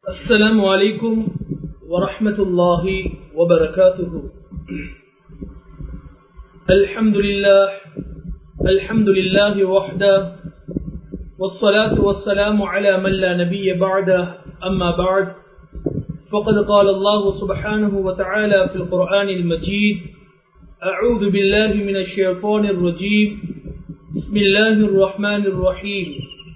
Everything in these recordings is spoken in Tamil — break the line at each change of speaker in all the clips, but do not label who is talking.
السلام عليكم ورحمة الله وبركاته الحمد لله الحمد لله وحده والصلاة والسلام على من لا نبي بعده أما بعد فقد قال الله سبحانه وتعالى في القرآن المجيد أعوذ بالله من الشيطان الرجيم بسم الله الرحمن الرحيم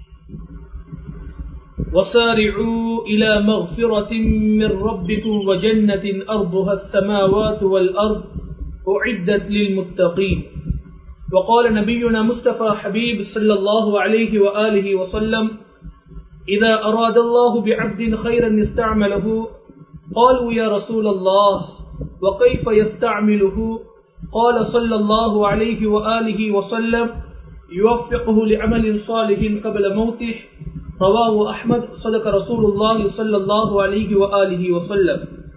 وسارعوا إلى مغفرة من ربكم وجنة أرضها السماوات والأرض أعدت للمتقين وقال نبينا مصطفى حبيب صلى الله عليه وآله وسلم إذا أراد الله بعبد خيرا استعمله قالوا يا رسول الله وكيف يستعمله قال صلى الله عليه وآله وسلم يوفقه لعمل صالح قبل موته رواه أحمد صدق رسول الله صلى الله عليه وآله وسلم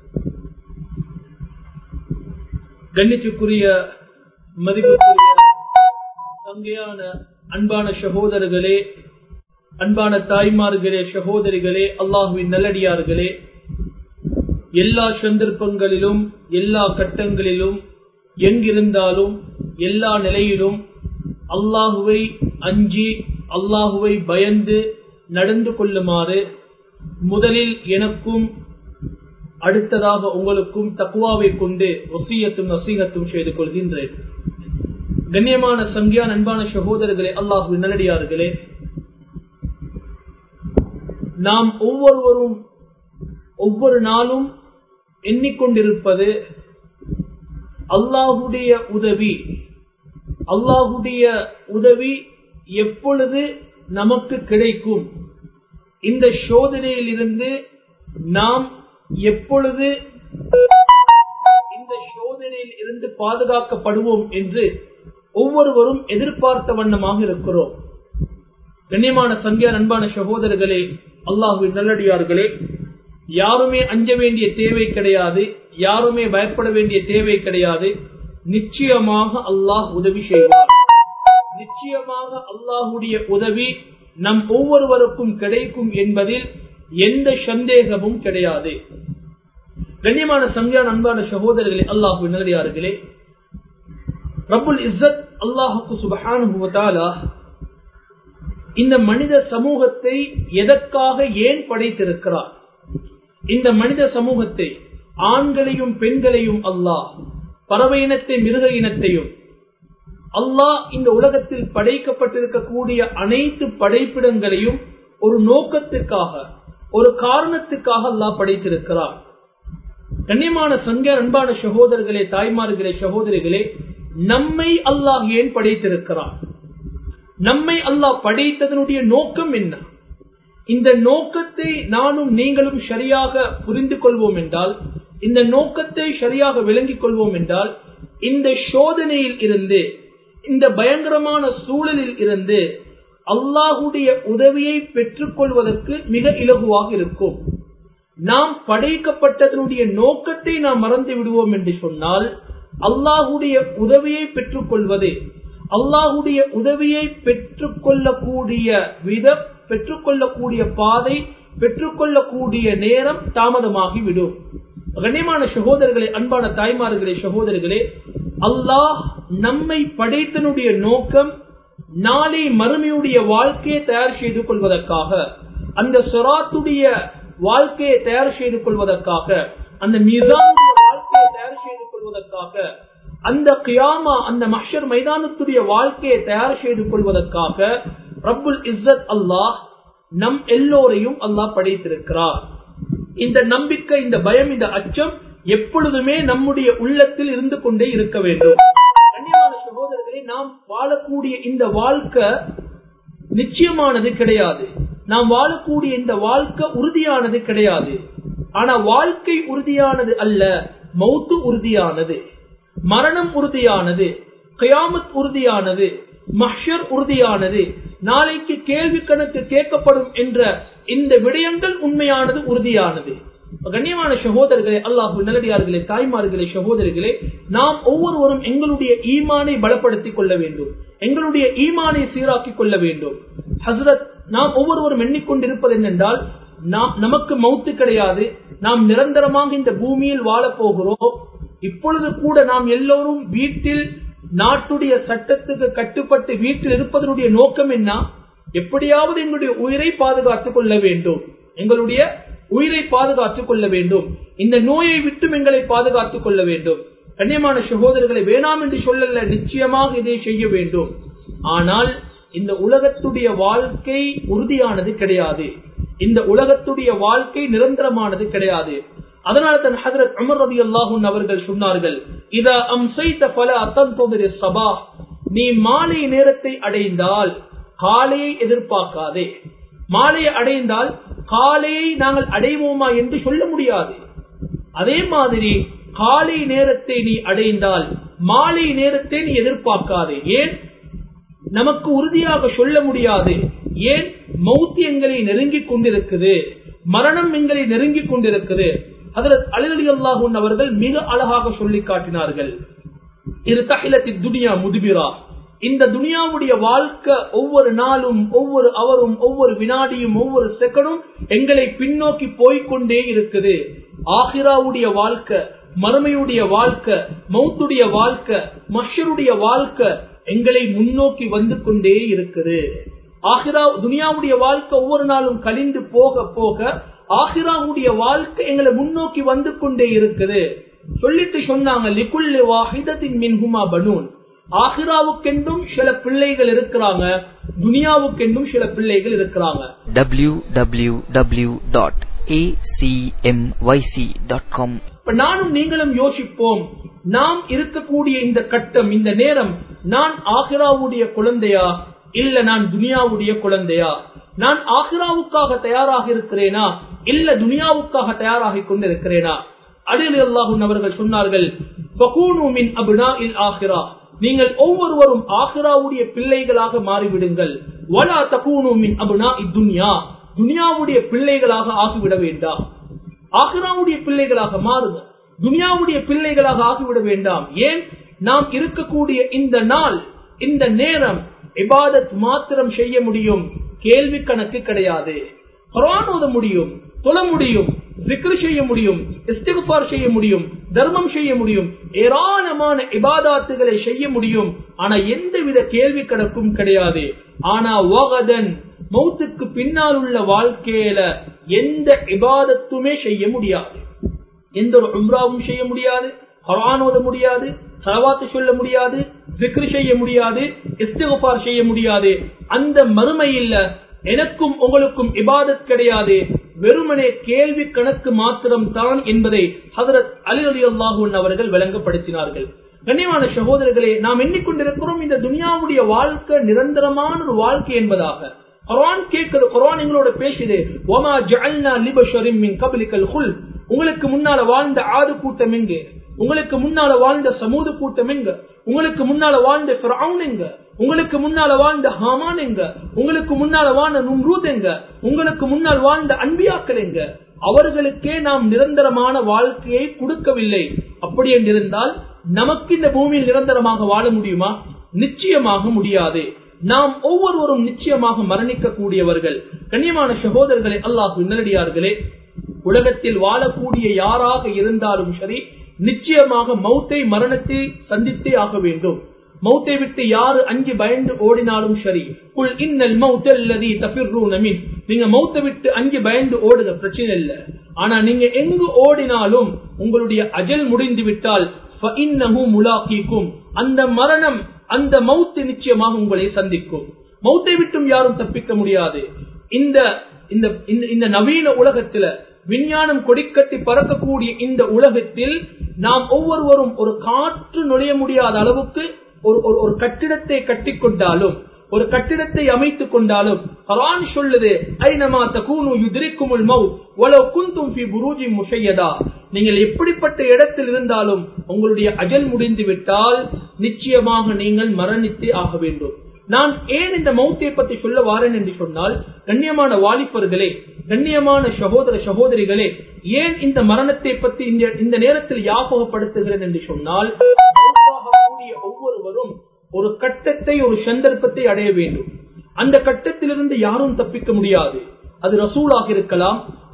கண்ணிச்சுக்குரிய மதிப்புக்குரிய சங்கையான அன்பான சகோதரர்களே அன்பான தாய்மார்களே சகோதரிகளே அல்லாஹுவின் நல்லடியார்களே எல்லா சந்தர்ப்பங்களிலும் எல்லா கட்டங்களிலும் எங்கிருந்தாலும் எல்லா நிலையிலும் அல்லாஹுவை அஞ்சி அல்லாஹுவை பயந்து நடந்து கொள்ளுமாறு முதலில் எனக்கும் அடுத்ததாக உங்களுக்கும் தக்குவாவை கொண்டு ஒசியத்தும் நசீகத்தும் செய்து கொள்கின்றேன் கண்ணியமான சங்கியான் அன்பான சகோதரர்களே அல்லாஹு நல்லடியார்களே நாம் ஒவ்வொருவரும் ஒவ்வொரு நாளும் எண்ணிக்கொண்டிருப்பது அல்லாஹுடைய உதவி அல்லாஹுடைய உதவி எப்பொழுது நமக்கு கிடைக்கும் இந்த சோதனையில் இருந்து நாம் எப்பொழுது இந்த சோதனையில் இருந்து பாதுகாக்கப்படுவோம் என்று ஒவ்வொருவரும் எதிர்பார்த்த வண்ணமாக இருக்கிறோம் கண்ணியமான சங்கியா அன்பான சகோதரர்களே அல்லாஹுவின் நல்லடியார்களே யாருமே அஞ்ச வேண்டிய தேவை கிடையாது யாருமே பயப்பட வேண்டிய தேவை கிடையாது நிச்சயமாக அல்லாஹ் உதவி செய்வார் நிச்சயமாக அல்லாஹுடைய உதவி நம் ஒவ்வொருவருக்கும் கிடைக்கும் என்பதில் எந்த சந்தேகமும் கிடையாது கண்ணியமான சங்கியான அன்பான சகோதரர்களே அல்லாஹு நல்லடியார்களே ரபுல் இஸ்ஸத் அல்லாஹுக்கு சுபஹானுவத்தாலா இந்த மனித சமூகத்தை எதற்காக ஏன் படைத்திருக்கிறார் இந்த மனித சமூகத்தை ஆண்களையும் பெண்களையும் அல்லாஹ் பறவை இனத்தை மிருக இனத்தையும் அல்லாஹ் இந்த உலகத்தில் படைக்கப்பட்டிருக்கக்கூடிய அனைத்து படைப்பிடங்களையும் ஒரு நோக்கத்துக்காக ஒரு காரணத்துக்காக அல்லாஹ் படைத்திருக்கிறார் கண்ணியமான சங்க அன்பான சகோதரர்களே தாய்மார்களே சகோதரிகளே நம்மை அல்லாஹ் ஏன் படைத்திருக்கிறார் நம்மை அல்லாஹ் படைத்ததனுடைய நோக்கம் என்ன இந்த நோக்கத்தை நானும் நீங்களும் சரியாக புரிந்து கொள்வோம் என்றால் இந்த நோக்கத்தை சரியாக விளங்கிக் கொள்வோம் என்றால் இந்த சோதனையில் இருந்து இந்த பயங்கரமான சூழலில் இருந்து அல்லாஹுடைய உதவியை பெற்றுக் கொள்வதற்கு மிக இலகுவாக இருக்கும் நாம் படைக்கப்பட்டதனுடைய நோக்கத்தை நாம் மறந்து விடுவோம் என்று சொன்னால் அல்லாஹுடைய உதவியை பெற்றுக் கொள்வது அல்லாஹுடைய உதவியை பெற்றுக் கொள்ளக்கூடிய விதம் பெற்றுக்கொள்ளக்கூடிய பாதை பெற்றுக்கொள்ளக்கூடிய நேரம் தாமதமாகிவிடும் கண்ணியமான சகோதரர்களே அன்பான தாய்மார்களே சகோதரர்களே அல்லாஹ் நம்மை படைத்தனுடைய நோக்கம் நாளை மறுமையுடைய வாழ்க்கையை தயார் செய்து கொள்வதற்காக அந்த சொராத்துடைய வாழ்க்கையை தயார் செய்து கொள்வதற்காக அந்த மீதானுடைய வாழ்க்கையை தயார் செய்து கொள்வதற்காக அந்த கியாமா அந்த மஷர் மைதானத்துடைய வாழ்க்கையை தயார் செய்து கொள்வதற்காக ரப்புல் இஸ்ஸத் அல்லாஹ் நம் எல்லோரையும் அல்லாஹ் படைத்திருக்கிறார் இந்த நம்பிக்கை இந்த பயம் இந்த அச்சம் எப்பொழுதுமே நம்முடைய உள்ளத்தில் இருந்து கொண்டே இருக்க வேண்டும் கண்ணியமான சகோதரர்களே நாம் வாழக்கூடிய இந்த வாழ்க்கை நிச்சயமானது கிடையாது நாம் வாழக்கூடிய இந்த வாழ்க்கை உறுதியானது கிடையாது ஆனா வாழ்க்கை உறுதியானது அல்ல மௌத்து உறுதியானது மரணம் உறுதியானது கயாமத் உறுதியானது மஹர் உறுதியானது நாளைக்கு கேள்வி கணக்கு கேட்கப்படும் என்ற இந்த விடயங்கள் உண்மையானது உறுதியானது கண்ணியமான சகோதரர்களே அல்லாஹு நல்லடியார்களே தாய்மார்களே சகோதரிகளே நாம் ஒவ்வொருவரும் எங்களுடைய ஈமானை பலப்படுத்திக் கொள்ள வேண்டும் எங்களுடைய ஈமானை சீராக்கிக் கொள்ள வேண்டும் ஹசரத் நாம் ஒவ்வொருவரும் எண்ணிக்கொண்டிருப்பது என்னென்றால் நாம் நமக்கு மௌத்து கிடையாது நாம் நிரந்தரமாக இந்த பூமியில் வாழப் போகிறோம் இப்பொழுது கூட நாம் எல்லோரும் வீட்டில் நாட்டுடைய சட்டத்துக்கு கட்டுப்பட்டு வீட்டில் இருப்பதனுடைய நோக்கம் என்ன எப்படியாவது எங்களுடைய உயிரை பாதுகாத்துக் கொள்ள வேண்டும் எங்களுடைய உயிரை பாதுகாத்துக் கொள்ள வேண்டும் இந்த நோயை விட்டும் எங்களை பாதுகாத்துக் கொள்ள வேண்டும் கண்ணியமான சகோதரர்களை வேணாம் என்று சொல்லல நிச்சயமாக இதை செய்ய வேண்டும் ஆனால் இந்த உலகத்துடைய வாழ்க்கை உறுதியானது கிடையாது இந்த உலகத்துடைய வாழ்க்கை நிரந்தரமானது கிடையாது அதனால தன் ஹதரத் உமர் ரதி அல்லாஹூன் அவர்கள் சொன்னார்கள் இதா அம்சைத்த பல அத்தன் சபா நீ மாலை நேரத்தை அடைந்தால் காலையை எதிர்பார்க்காதே மாலையை அடைந்தால் காலையை நாங்கள் அடைவோமா என்று சொல்ல முடியாது அதே மாதிரி காலை நேரத்தை நீ அடைந்தால் மாலை நேரத்தை நீ எதிர்பார்க்காதே ஏன் நமக்கு உறுதியாக சொல்ல முடியாது ஏன் மௌத்தி எங்களை நெருங்கிக் கொண்டிருக்குது மரணம் எங்களை நெருங்கிக் கொண்டிருக்குது அதில் அலிலி அல்லாஹூன் அவர்கள் மிக அழகாக சொல்லி காட்டினார்கள் இரு தகிலத்தி துனியா முதுபிரா இந்த துனியாவுடைய வாழ்க்கை ஒவ்வொரு நாளும் ஒவ்வொரு அவரும் ஒவ்வொரு வினாடியும் ஒவ்வொரு செகண்டும் எங்களை பின்னோக்கி போய்கொண்டே இருக்குது ஆஹிராவுடைய வாழ்க்கை மறுமையுடைய வாழ்க்கை மௌத்துடைய வாழ்க்கை மஷருடைய வாழ்க்கை எங்களை முன்னோக்கி வந்து கொண்டே இருக்குது ஆஹிரா துனியாவுடைய வாழ்க்கை ஒவ்வொரு நாளும் கழிந்து போக போக ஆஹிராவுடைய வாழ்க்கை எங்களை முன்னோக்கி வந்து கொண்டே இருக்குது சொல்லிட்டு சொன்னாங்க லிகுல்லி வாஹிதத்தின் மின்ஹுமா பனூன் ஆஹிராவுக்கென்றும் சில பிள்ளைகள் இருக்கிறாங்க துனியாவுக்கென்றும் சில பிள்ளைகள் இருக்கிறாங்க
www.acmyc.com
இப்ப நானும் நீங்களும் யோசிப்போம் நாம் இருக்கக்கூடிய இந்த கட்டம் இந்த நேரம் நான் ஆஹிராவுடைய குழந்தையா இல்ல நான் துனியாவுடைய குழந்தையா நான் ஆஹிராவுக்காக தயாராக இருக்கிறேனா இல்ல துனியாவுக்காக தயாராகி கொண்டிருக்கிறேனா அடில் அல்லாஹும் அவர்கள் சொன்னார்கள் "ஃபகூனு மின் அப்னாஇல் ஆஹிரா." நீங்கள் ஒவ்வொருவரும் ஆஹிராவுடைய பிள்ளைகளாக மாறிவிடுங்கள் வலா தகூனு மின் அப்னாஇத் துன்யா துனியாவுடைய பிள்ளைகளாக ஆகிவிட வேண்டாம் ஆஹிராவுடைய பிள்ளைகளாக மாறுங்க துனியாவுடைய பிள்ளைகளாக ஆகிவிட வேண்டாம் ஏன் நாம் இருக்கக்கூடிய இந்த நாள் இந்த நேரம் இபாதத் மாத்திரம் செய்ய முடியும் கேள்வி கணக்கு கிடையாது குர்ஆன் ஓத முடியும் தொழ முடியும் zikr செய்ய முடியும் இஸ்திக்பார் செய்ய முடியும் தர்மம் செய்ய முடியும் ஏராளமான இபாதாத்துகளை செய்ய முடியும் ஆனா எந்தவித கேள்வி கணக்கும் கிடையாது ஆனா வகதன் மௌத்துக்கு பின்னால் உள்ள வாழ்க்கையில எந்த இபாதத்துமே செய்ய முடியாது எந்த ஒரு உம்ராவும் செய்ய முடியாது குர்ஆன் ஓத முடியாது சலவாத்து சொல்ல முடியாது zikr செய்ய முடியாது இஸ்திக்பார் செய்ய முடியாது அந்த மறுமை இல்ல எனக்கும் உங்களுக்கும் இபாதத் கிடையாது வெறுமனே கேள்வி கணக்கு மாத்திரம் தான் என்பதை ஹதரத் அலி அலி அல்லாஹூன் அவர்கள் விளங்கப்படுத்தினார்கள் கண்ணியமான சகோதரர்களே நாம் எண்ணிக்கொண்டிருக்கிறோம் இந்த துனியாவுடைய வாழ்க்கை நிரந்தரமான ஒரு வாழ்க்கை என்பதாக குர்ஆன் கேட்குது குர்ஆன் எங்களோட பேசுது ஒமா ஜஅல்னா லிபஷரின் மின் கப்லிகல் குல் உங்களுக்கு முன்னால வாழ்ந்த ஆது கூட்டம் எங்க உங்களுக்கு முன்னால வாழ்ந்த சமூக கூட்டம் எங்க உங்களுக்கு முன்னால வாழ்ந்த ஃபிரௌன் எங்க உங்களுக்கு முன்னால வாழ்ந்த ஹாமான் எங்க உங்களுக்கு முன்னால வாழ்ந்த நும்ரூத் எங்க உங்களுக்கு முன்னால் வாழ்ந்த அன்பியாக்கள் எங்க அவர்களுக்கே நாம் நிரந்தரமான வாழ்க்கையை கொடுக்கவில்லை அப்படி என்றிருந்தால் நமக்கு இந்த பூமியில் நிரந்தரமாக வாழ முடியுமா நிச்சயமாக முடியாது நாம் ஒவ்வொருவரும் நிச்சயமாக மரணிக்க கூடியவர்கள் கண்ணியமான சகோதரர்களே அல்லாஹ் நல்லடியார்களே உலகத்தில் வாழக்கூடிய யாராக இருந்தாலும் சரி நிச்சயமாக மௌத்தை மரணத்தை சந்தித்தே ஆக வேண்டும் மௌத்தை விட்டு யாரு அஞ்சு பயந்து ஓடினாலும் சரி குல் இன்னல் மௌத்தல்லதி தபிர்ரூன மின் நீங்க மௌத்தை விட்டு அஞ்சு பயந்து ஓடுத பிரச்சனை இல்ல ஆனா நீங்க எங்கு ஓடினாலும் உங்களுடைய அஜல் முடிந்து விட்டால் ஃபஇன்னஹு முலாக்கீக்கும் அந்த மரணம் அந்த மௌத்து நிச்சயமாக உங்களை சந்திக்கும் மௌத்தை விட்டும் யாரும் தப்பிக்க முடியாது இந்த இந்த இந்த- இந்த நவீன உலகத்துல விஞ்ஞானம் கொடிக்கட்டி பறக்கக்கூடிய இந்த உலகத்தில் நாம் ஒவ்வொருவரும் ஒரு காற்று நுழைய முடியாத அளவுக்கு ஒரு ஒரு- ஒரு கட்டிடத்தை கட்டிக்கொண்டாலும் ஒரு கட்டிடத்தை அமைத்துக் கொண்டாலும் குர்ஆன் சொல்லுது ஐனமா தகூனு யுத்ரிக்குமுல் மௌத் வலவ் குன்தும் ஃபீ புரூஜின் முஷையதா நீங்கள் எப்படிப்பட்ட இடத்தில் இருந்தாலும் உங்களுடைய அஜல் முடிந்து விட்டால் நிச்சயமாக நீங்கள் மரணித்தே ஆக வேண்டும் நான் ஏன் இந்த மௌத்தை பற்றி சொல்ல வாரேன் என்று சொன்னால் கண்ணியமான வாலிபர்களே கண்ணியமான சகோதர சகோதரிகளே ஏன் இந்த மரணத்தை பற்றி இந்த இந்த நேரத்தில் ஞாபகப்படுத்துகிறேன் என்று சொன்னால் மௌத்தாகக்கூடிய ஒவ்வொருவரும் ஒரு கட்டத்தை ஒரு சந்தர்ப்பத்தை அடைய வேண்டும் அந்த கட்டத்திலிருந்து யாரும் தப்பிக்க முடியாது அது ரசூலாக இருக்கலாம்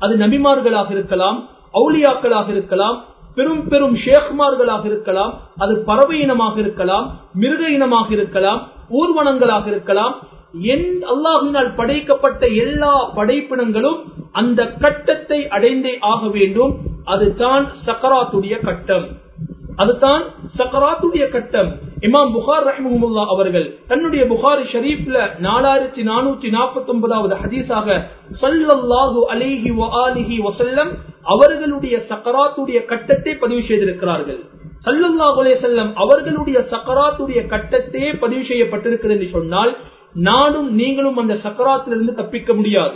அது நபிமார்களாக இருக்கலாம் அவுலியாக்களாக இருக்கலாம் பெரும் பெரும் ஷேக்மார்களாக இருக்கலாம் அது பறவை இனமாக இருக்கலாம் மிருக இனமாக இருக்கலாம் ஊர்வனங்களாக இருக்கலாம் என் அல்லாஹினால் படைக்கப்பட்ட எல்லா படைப்பினங்களும் அந்த கட்டத்தை அடைந்தே ஆக வேண்டும் அதுதான் சக்கராத்துடைய கட்டம் அதுதான் சக்கராத்துடைய கட்டம் இமாம் புகார் ரஹிமுல்லா அவர்கள் தன்னுடைய புகாரி ஷரீப்ல நாலாயிரத்தி நானூத்தி நாற்பத்தி ஒன்பதாவது ஹதீஸாக சல்லல்லாஹு அலிஹி வஆலிஹி வசல்லம் அவர்களுடைய சக்கராத்துடைய கட்டத்தை பதிவு செய்திருக்கிறார்கள் சல்லல்லாஹு அலைஹி வஸல்லம் அவர்களுடைய சக்கராத்துடைய கட்டத்தையே பதிவு செய்யப்பட்டிருக்கிறது என்று சொன்னால் நானும் நீங்களும் அந்த சக்கராத்திலிருந்து தப்பிக்க முடியாது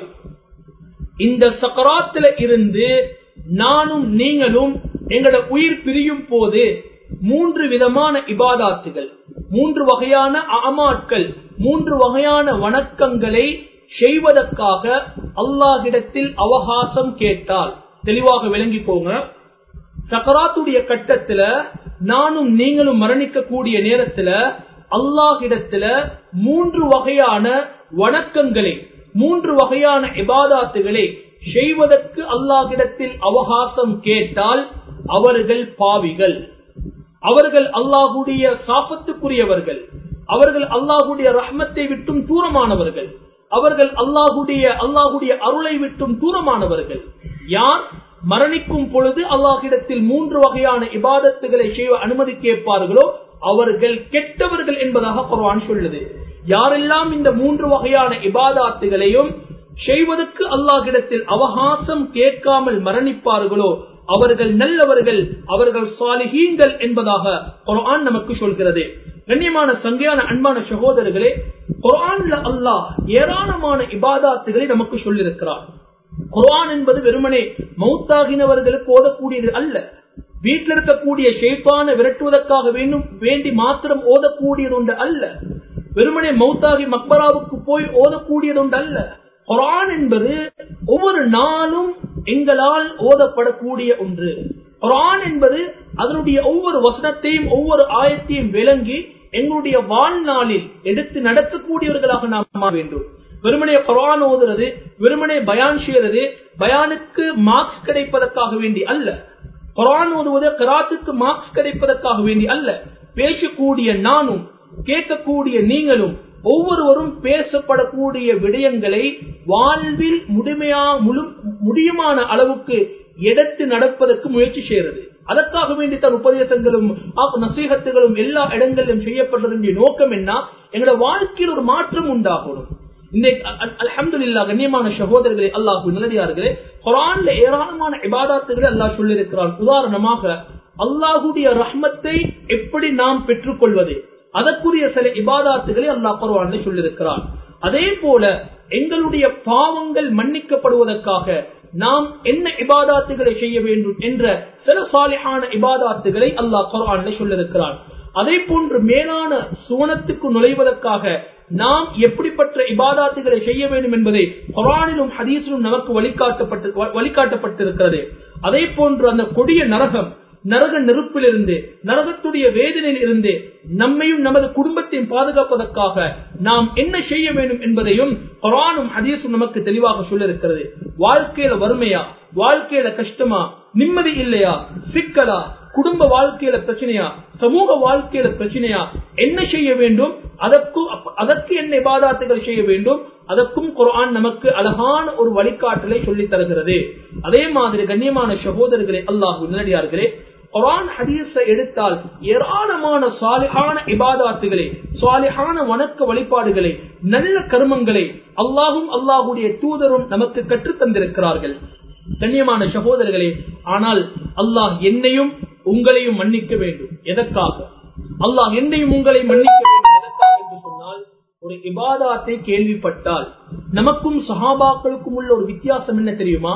இந்த சக்கராத்தில இருந்து நானும் நீங்களும் எங்களோட உயிர் பிரியும் போது மூன்று விதமான இபாதாத்துகள் மூன்று வகையான அமாட்கள் மூன்று வகையான வணக்கங்களை செய்வதற்காக அல்லாஹிடத்தில் அவகாசம் கேட்டால் தெளிவாக விளங்கி போங்க சக்கராத்துடைய கட்டத்துல நானும் நீங்களும் மரணிக்க கூடிய நேரத்துல அல்லாஹிடத்துல மூன்று வகையான வணக்கங்களை மூன்று வகையான இபாதாத்துகளை செய்வதற்கு அல்லாஹிடத்தில் அவகாசம் கேட்டால் அவர்கள் பாவிகள் அவர்கள் அல்லாஹுடைய சாபத்துக்குரியவர்கள் அவர்கள் அல்லாஹுடைய ரஹ்மத்தை விட்டும் தூரமானவர்கள் அவர்கள் அல்லாஹுடைய அல்லாஹுடைய அருளை விட்டும் தூரமானவர்கள் யார் மரணிக்கும் பொழுது அல்லாஹிடத்தில் மூன்று வகையான இபாதத்துகளை செய்ய அனுமதி கேட்பார்களோ அவர்கள் கெட்டவர்கள் என்பதாக குர்ஆன் சொல்லுது யாரெல்லாம் இந்த மூன்று வகையான இபாதாத்துகளையும் செய்வதற்கு அல்லாஹிடத்தில் அவகாசம் கேட்காமல் மரணிப்பார்களோ அவர்கள் நல்லவர்கள் அவர்கள் சாலிஹீன்கள் என்பதாக குர்ஆன் நமக்கு சொல்கிறது கண்ணியமான சங்கையான அன்பான சகோதரர்களே குர்ஆன்ல அல்லாஹ் ஏராளமான இபாதாத்துகளை நமக்கு சொல்லியிருக்கிறார் குர்ஆன் என்பது வெறுமனே மௌத்தாகினவர்களுக்கு ஓதக்கூடியது அல்ல வீட்டில் இருக்கக்கூடிய ஷேப்பான விரட்டுவதற்காக வேண்டும் வேண்டி மாத்திரம் ஓதக்கூடியது ஒன்று அல்ல வெறுமனே மௌத்தாகி மக்பராவுக்கு போய் ஓதக்கூடியது ஒன்று அல்ல குரான் என்பது ஒவ்வொரு நாளும் எங்களால் ஓதப்படக்கூடிய ஒன்று குரான் என்பது அதனுடைய ஒவ்வொரு வசனத்தையும் ஒவ்வொரு ஆயத்தையும் விளங்கி எங்களுடைய வாழ்நாளில் எடுத்து நடத்தக்கூடியவர்களாக நாம் மாற வேண்டும் வெறுமனே குரான் ஓதுறது வெறுமனே பயான் செய்யறது பயானுக்கு மார்க்ஸ் கிடைப்பதற்காக வேண்டி அல்ல குரான் ஓதுவது கராத்துக்கு மார்க்ஸ் கிடைப்பதற்காக வேண்டி அல்ல பேசக்கூடிய நானும் கேட்கக்கூடிய நீங்களும் ஒவ்வொருவரும் பேசப்படக்கூடிய விடயங்களை வாழ்வில் முழுமையா முழு முடியுமான அளவுக்கு எடுத்து நடப்பதற்கு முயற்சி செய்யறது அதற்காக வேண்டி தன் உபதேசங்களும் நசீகத்துகளும் எல்லா இடங்களிலும் செய்யப்பட்டதனுடைய நோக்கம் என்ன எங்களோட வாழ்க்கையில் ஒரு மாற்றம் உண்டாகணும் இந்த அலமதுல்லா கண்ணியமான சகோதரர்களே அல்லாஹு நிலடியார்களே குரான்ல ஏராளமான இபாதாத்துகளை அல்லாஹ் சொல்லியிருக்கிறான் உதாரணமாக அல்லாஹுடைய ரஹ்மத்தை எப்படி நாம் பெற்றுக்கொள்வது அதற்குரிய சில இபாதாத்துகளை அல்லாஹ் குர்ஆன்ல சொல்லியிருக்கிறான் அதே போல எங்களுடைய பாவங்கள் மன்னிக்கப்படுவதற்காக நாம் என்ன இபாதாத்துகளை செய்ய வேண்டும் என்ற சில சாலிஹான இபாதாத்துகளை அல்லாஹ் குர்ஆன்ல சொல்லியிருக்கிறான் அதே போன்று மேலான சுவனத்துக்கு நுழைவதற்காக நாம் எப்படிப்பட்ட இபாதாத்துகளை செய்ய வேண்டும் என்பதை குரானிலும் ஹதீஸிலும் நமக்கு வழிகாட்டப்பட்டு வழிகாட்டப்பட்டிருக்கிறது அதே போன்று அந்த கொடிய நரகம் நரக நெருப்பிலிருந்து நரகத்துடைய வேதனையில் இருந்து நம்மையும் நமது குடும்பத்தையும் பாதுகாப்பதற்காக நாம் என்ன செய்ய வேண்டும் என்பதையும் குரானும் ஹதீஸும் நமக்கு தெளிவாக சொல்லிருக்கிறது வாழ்க்கையில வறுமையா வாழ்க்கையில கஷ்டமா நிம்மதி இல்லையா சிக்கலா குடும்ப வாழ்க்கையில பிரச்சனையா சமூக வாழ்க்கையில பிரச்சனையா என்ன செய்ய வேண்டும் அதற்கும் அதற்கு என்ன இபாதாத்துகள் செய்ய வேண்டும் அதற்கும் குரான் நமக்கு அழகான ஒரு வழிகாட்டலை சொல்லி தருகிறது அதே மாதிரி கண்ணியமான சகோதரர்களே அல்லாஹு நிலடியார்களே குரான் ஹதீஸ எடுத்தால் ஏராளமான சாலிஹான இபாதாத்துகளை சாலிஹான வணக்க வழிபாடுகளை நல்ல கர்மங்களை அல்லாஹும் அல்லாஹுடைய தூதரும் நமக்கு கற்றுத் தந்திருக்கிறார்கள் கண்ணியமான சகோதரர்களே ஆனால் அல்லாஹ் என்னையும் உங்களையும் மன்னிக்க வேண்டும் எதற்காக அல்லாஹ் என்னையும் உங்களை மன்னிக்க வேண்டும் எதற்காக என்று சொன்னால் ஒரு இபாதாத்தை கேள்விப்பட்டால் நமக்கும் சஹாபாக்களுக்கும் உள்ள ஒரு வித்தியாசம் என்ன தெரியுமா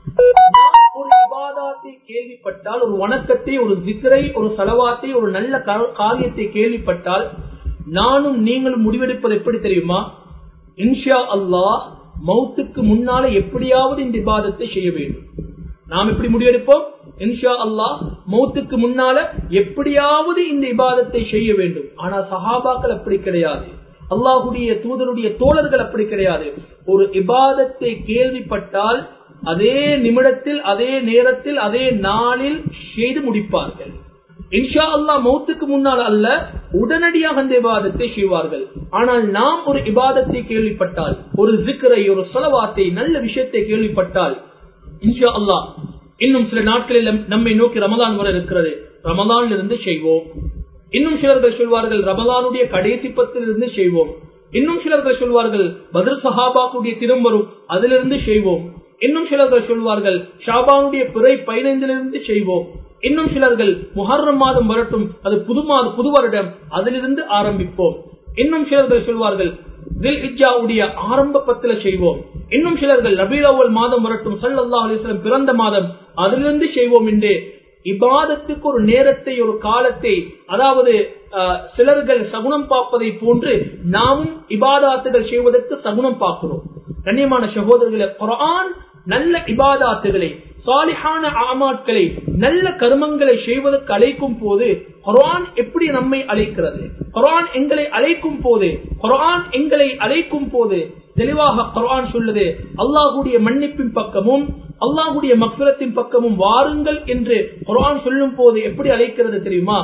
ஒரு இபாதாத்தை கேள்விப்பட்டால் ஒரு வணக்கத்தை ஒரு சிக்கரை ஒரு செலவாத்தை ஒரு நல்ல காரியத்தை கேள்விப்பட்டால் நானும் நீங்களும் முடிவெடுப்பது எப்படி தெரியுமா இன்ஷா அல்லாஹ் மௌத்துக்கு முன்னால எப்படியாவது இந்த இபாதத்தை செய்ய வேண்டும் நாம் எப்படி முடிவெடுப்போம் இன்ஷா அல்லாஹ் மௌத்துக்கு முன்னால எப்படியாவது இந்த இபாதத்தை செய்ய வேண்டும் ஆனா சஹாபாக்கள் அப்படி கிடையாது அல்லாஹுடைய தூதருடைய தோழர்கள் அப்படி கிடையாது ஒரு இபாதத்தை கேள்விப்பட்டால் அதே நிமிடத்தில் அதே நேரத்தில் அதே நாளில் செய்து முடிப்பார்கள் இன்ஷா அல்லா மௌத்துக்கு முன்னால் அல்ல உடனடியாக அந்த இபாதத்தை செய்வார்கள் ஆனால் நாம் ஒரு இபாதத்தை கேள்விப்பட்டால் ஒரு ஜிக்கரை ஒரு சொலவாத்தை நல்ல விஷயத்தை கேள்விப்பட்டால் இன்ஷா அல்லா இன்னும் சில நாட்களில் நம்மை நோக்கி ரமதான் வர இருக்கிறது ரமதான் இருந்து செய்வோம் இன்னும் சிலர்கள் சொல்வார்கள் ரமலானுடைய கடைசி பத்திலிருந்து செய்வோம் இன்னும் சிலர்கள் சொல்வார்கள் பத்ர சஹாபாக்குடைய திரும்பரும் அதிலிருந்து செய்வோம் இன்னும் சிலர்கள் சொல்வார்கள் ஷாபானுடைய பிறை பதினைந்திலிருந்து செய்வோம் இன்னும் சிலர்கள் முஹர்ரம் மாதம் வரட்டும் அது புது மாதம் புது வருடம் அதிலிருந்து ஆரம்பிப்போம் இன்னும் சிலர்கள் சொல்வார்கள் தில் இஜாவுடைய ஆரம்ப பத்தில செய்வோம் இன்னும் சிலர்கள் ரபீல் அவ்வல் மாதம் வரட்டும் சல்லா அலிஸ்லம் பிறந்த மாதம் அதிலிருந்து செய்வோம் என்று இபாதத்துக்கு ஒரு நேரத்தை ஒரு காலத்தை அதாவது சிலர்கள் சகுனம் பார்ப்பதை போன்று நாமும் இபாதாத்துகள் செய்வதற்கு சகுனம் பார்க்கிறோம் கண்ணியமான சகோதரர்களை குரான் நல்ல இபாதாத்துகளை சாலிஹான ஆமாட்களை நல்ல கர்மங்களை செய்வதற்கு அழைக்கும் போது குரான் எப்படி நம்மை அழைக்கிறது குரான் எங்களை அழைக்கும் போது குரான் எங்களை அழைக்கும் போது தெளிவாக குரான் சொல்லுது அல்லாஹுடைய மன்னிப்பின் பக்கமும் அல்லாஹுடைய மக்பிரத்தின் பக்கமும் வாருங்கள் என்று குரான் சொல்லும் போது எப்படி அழைக்கிறது தெரியுமா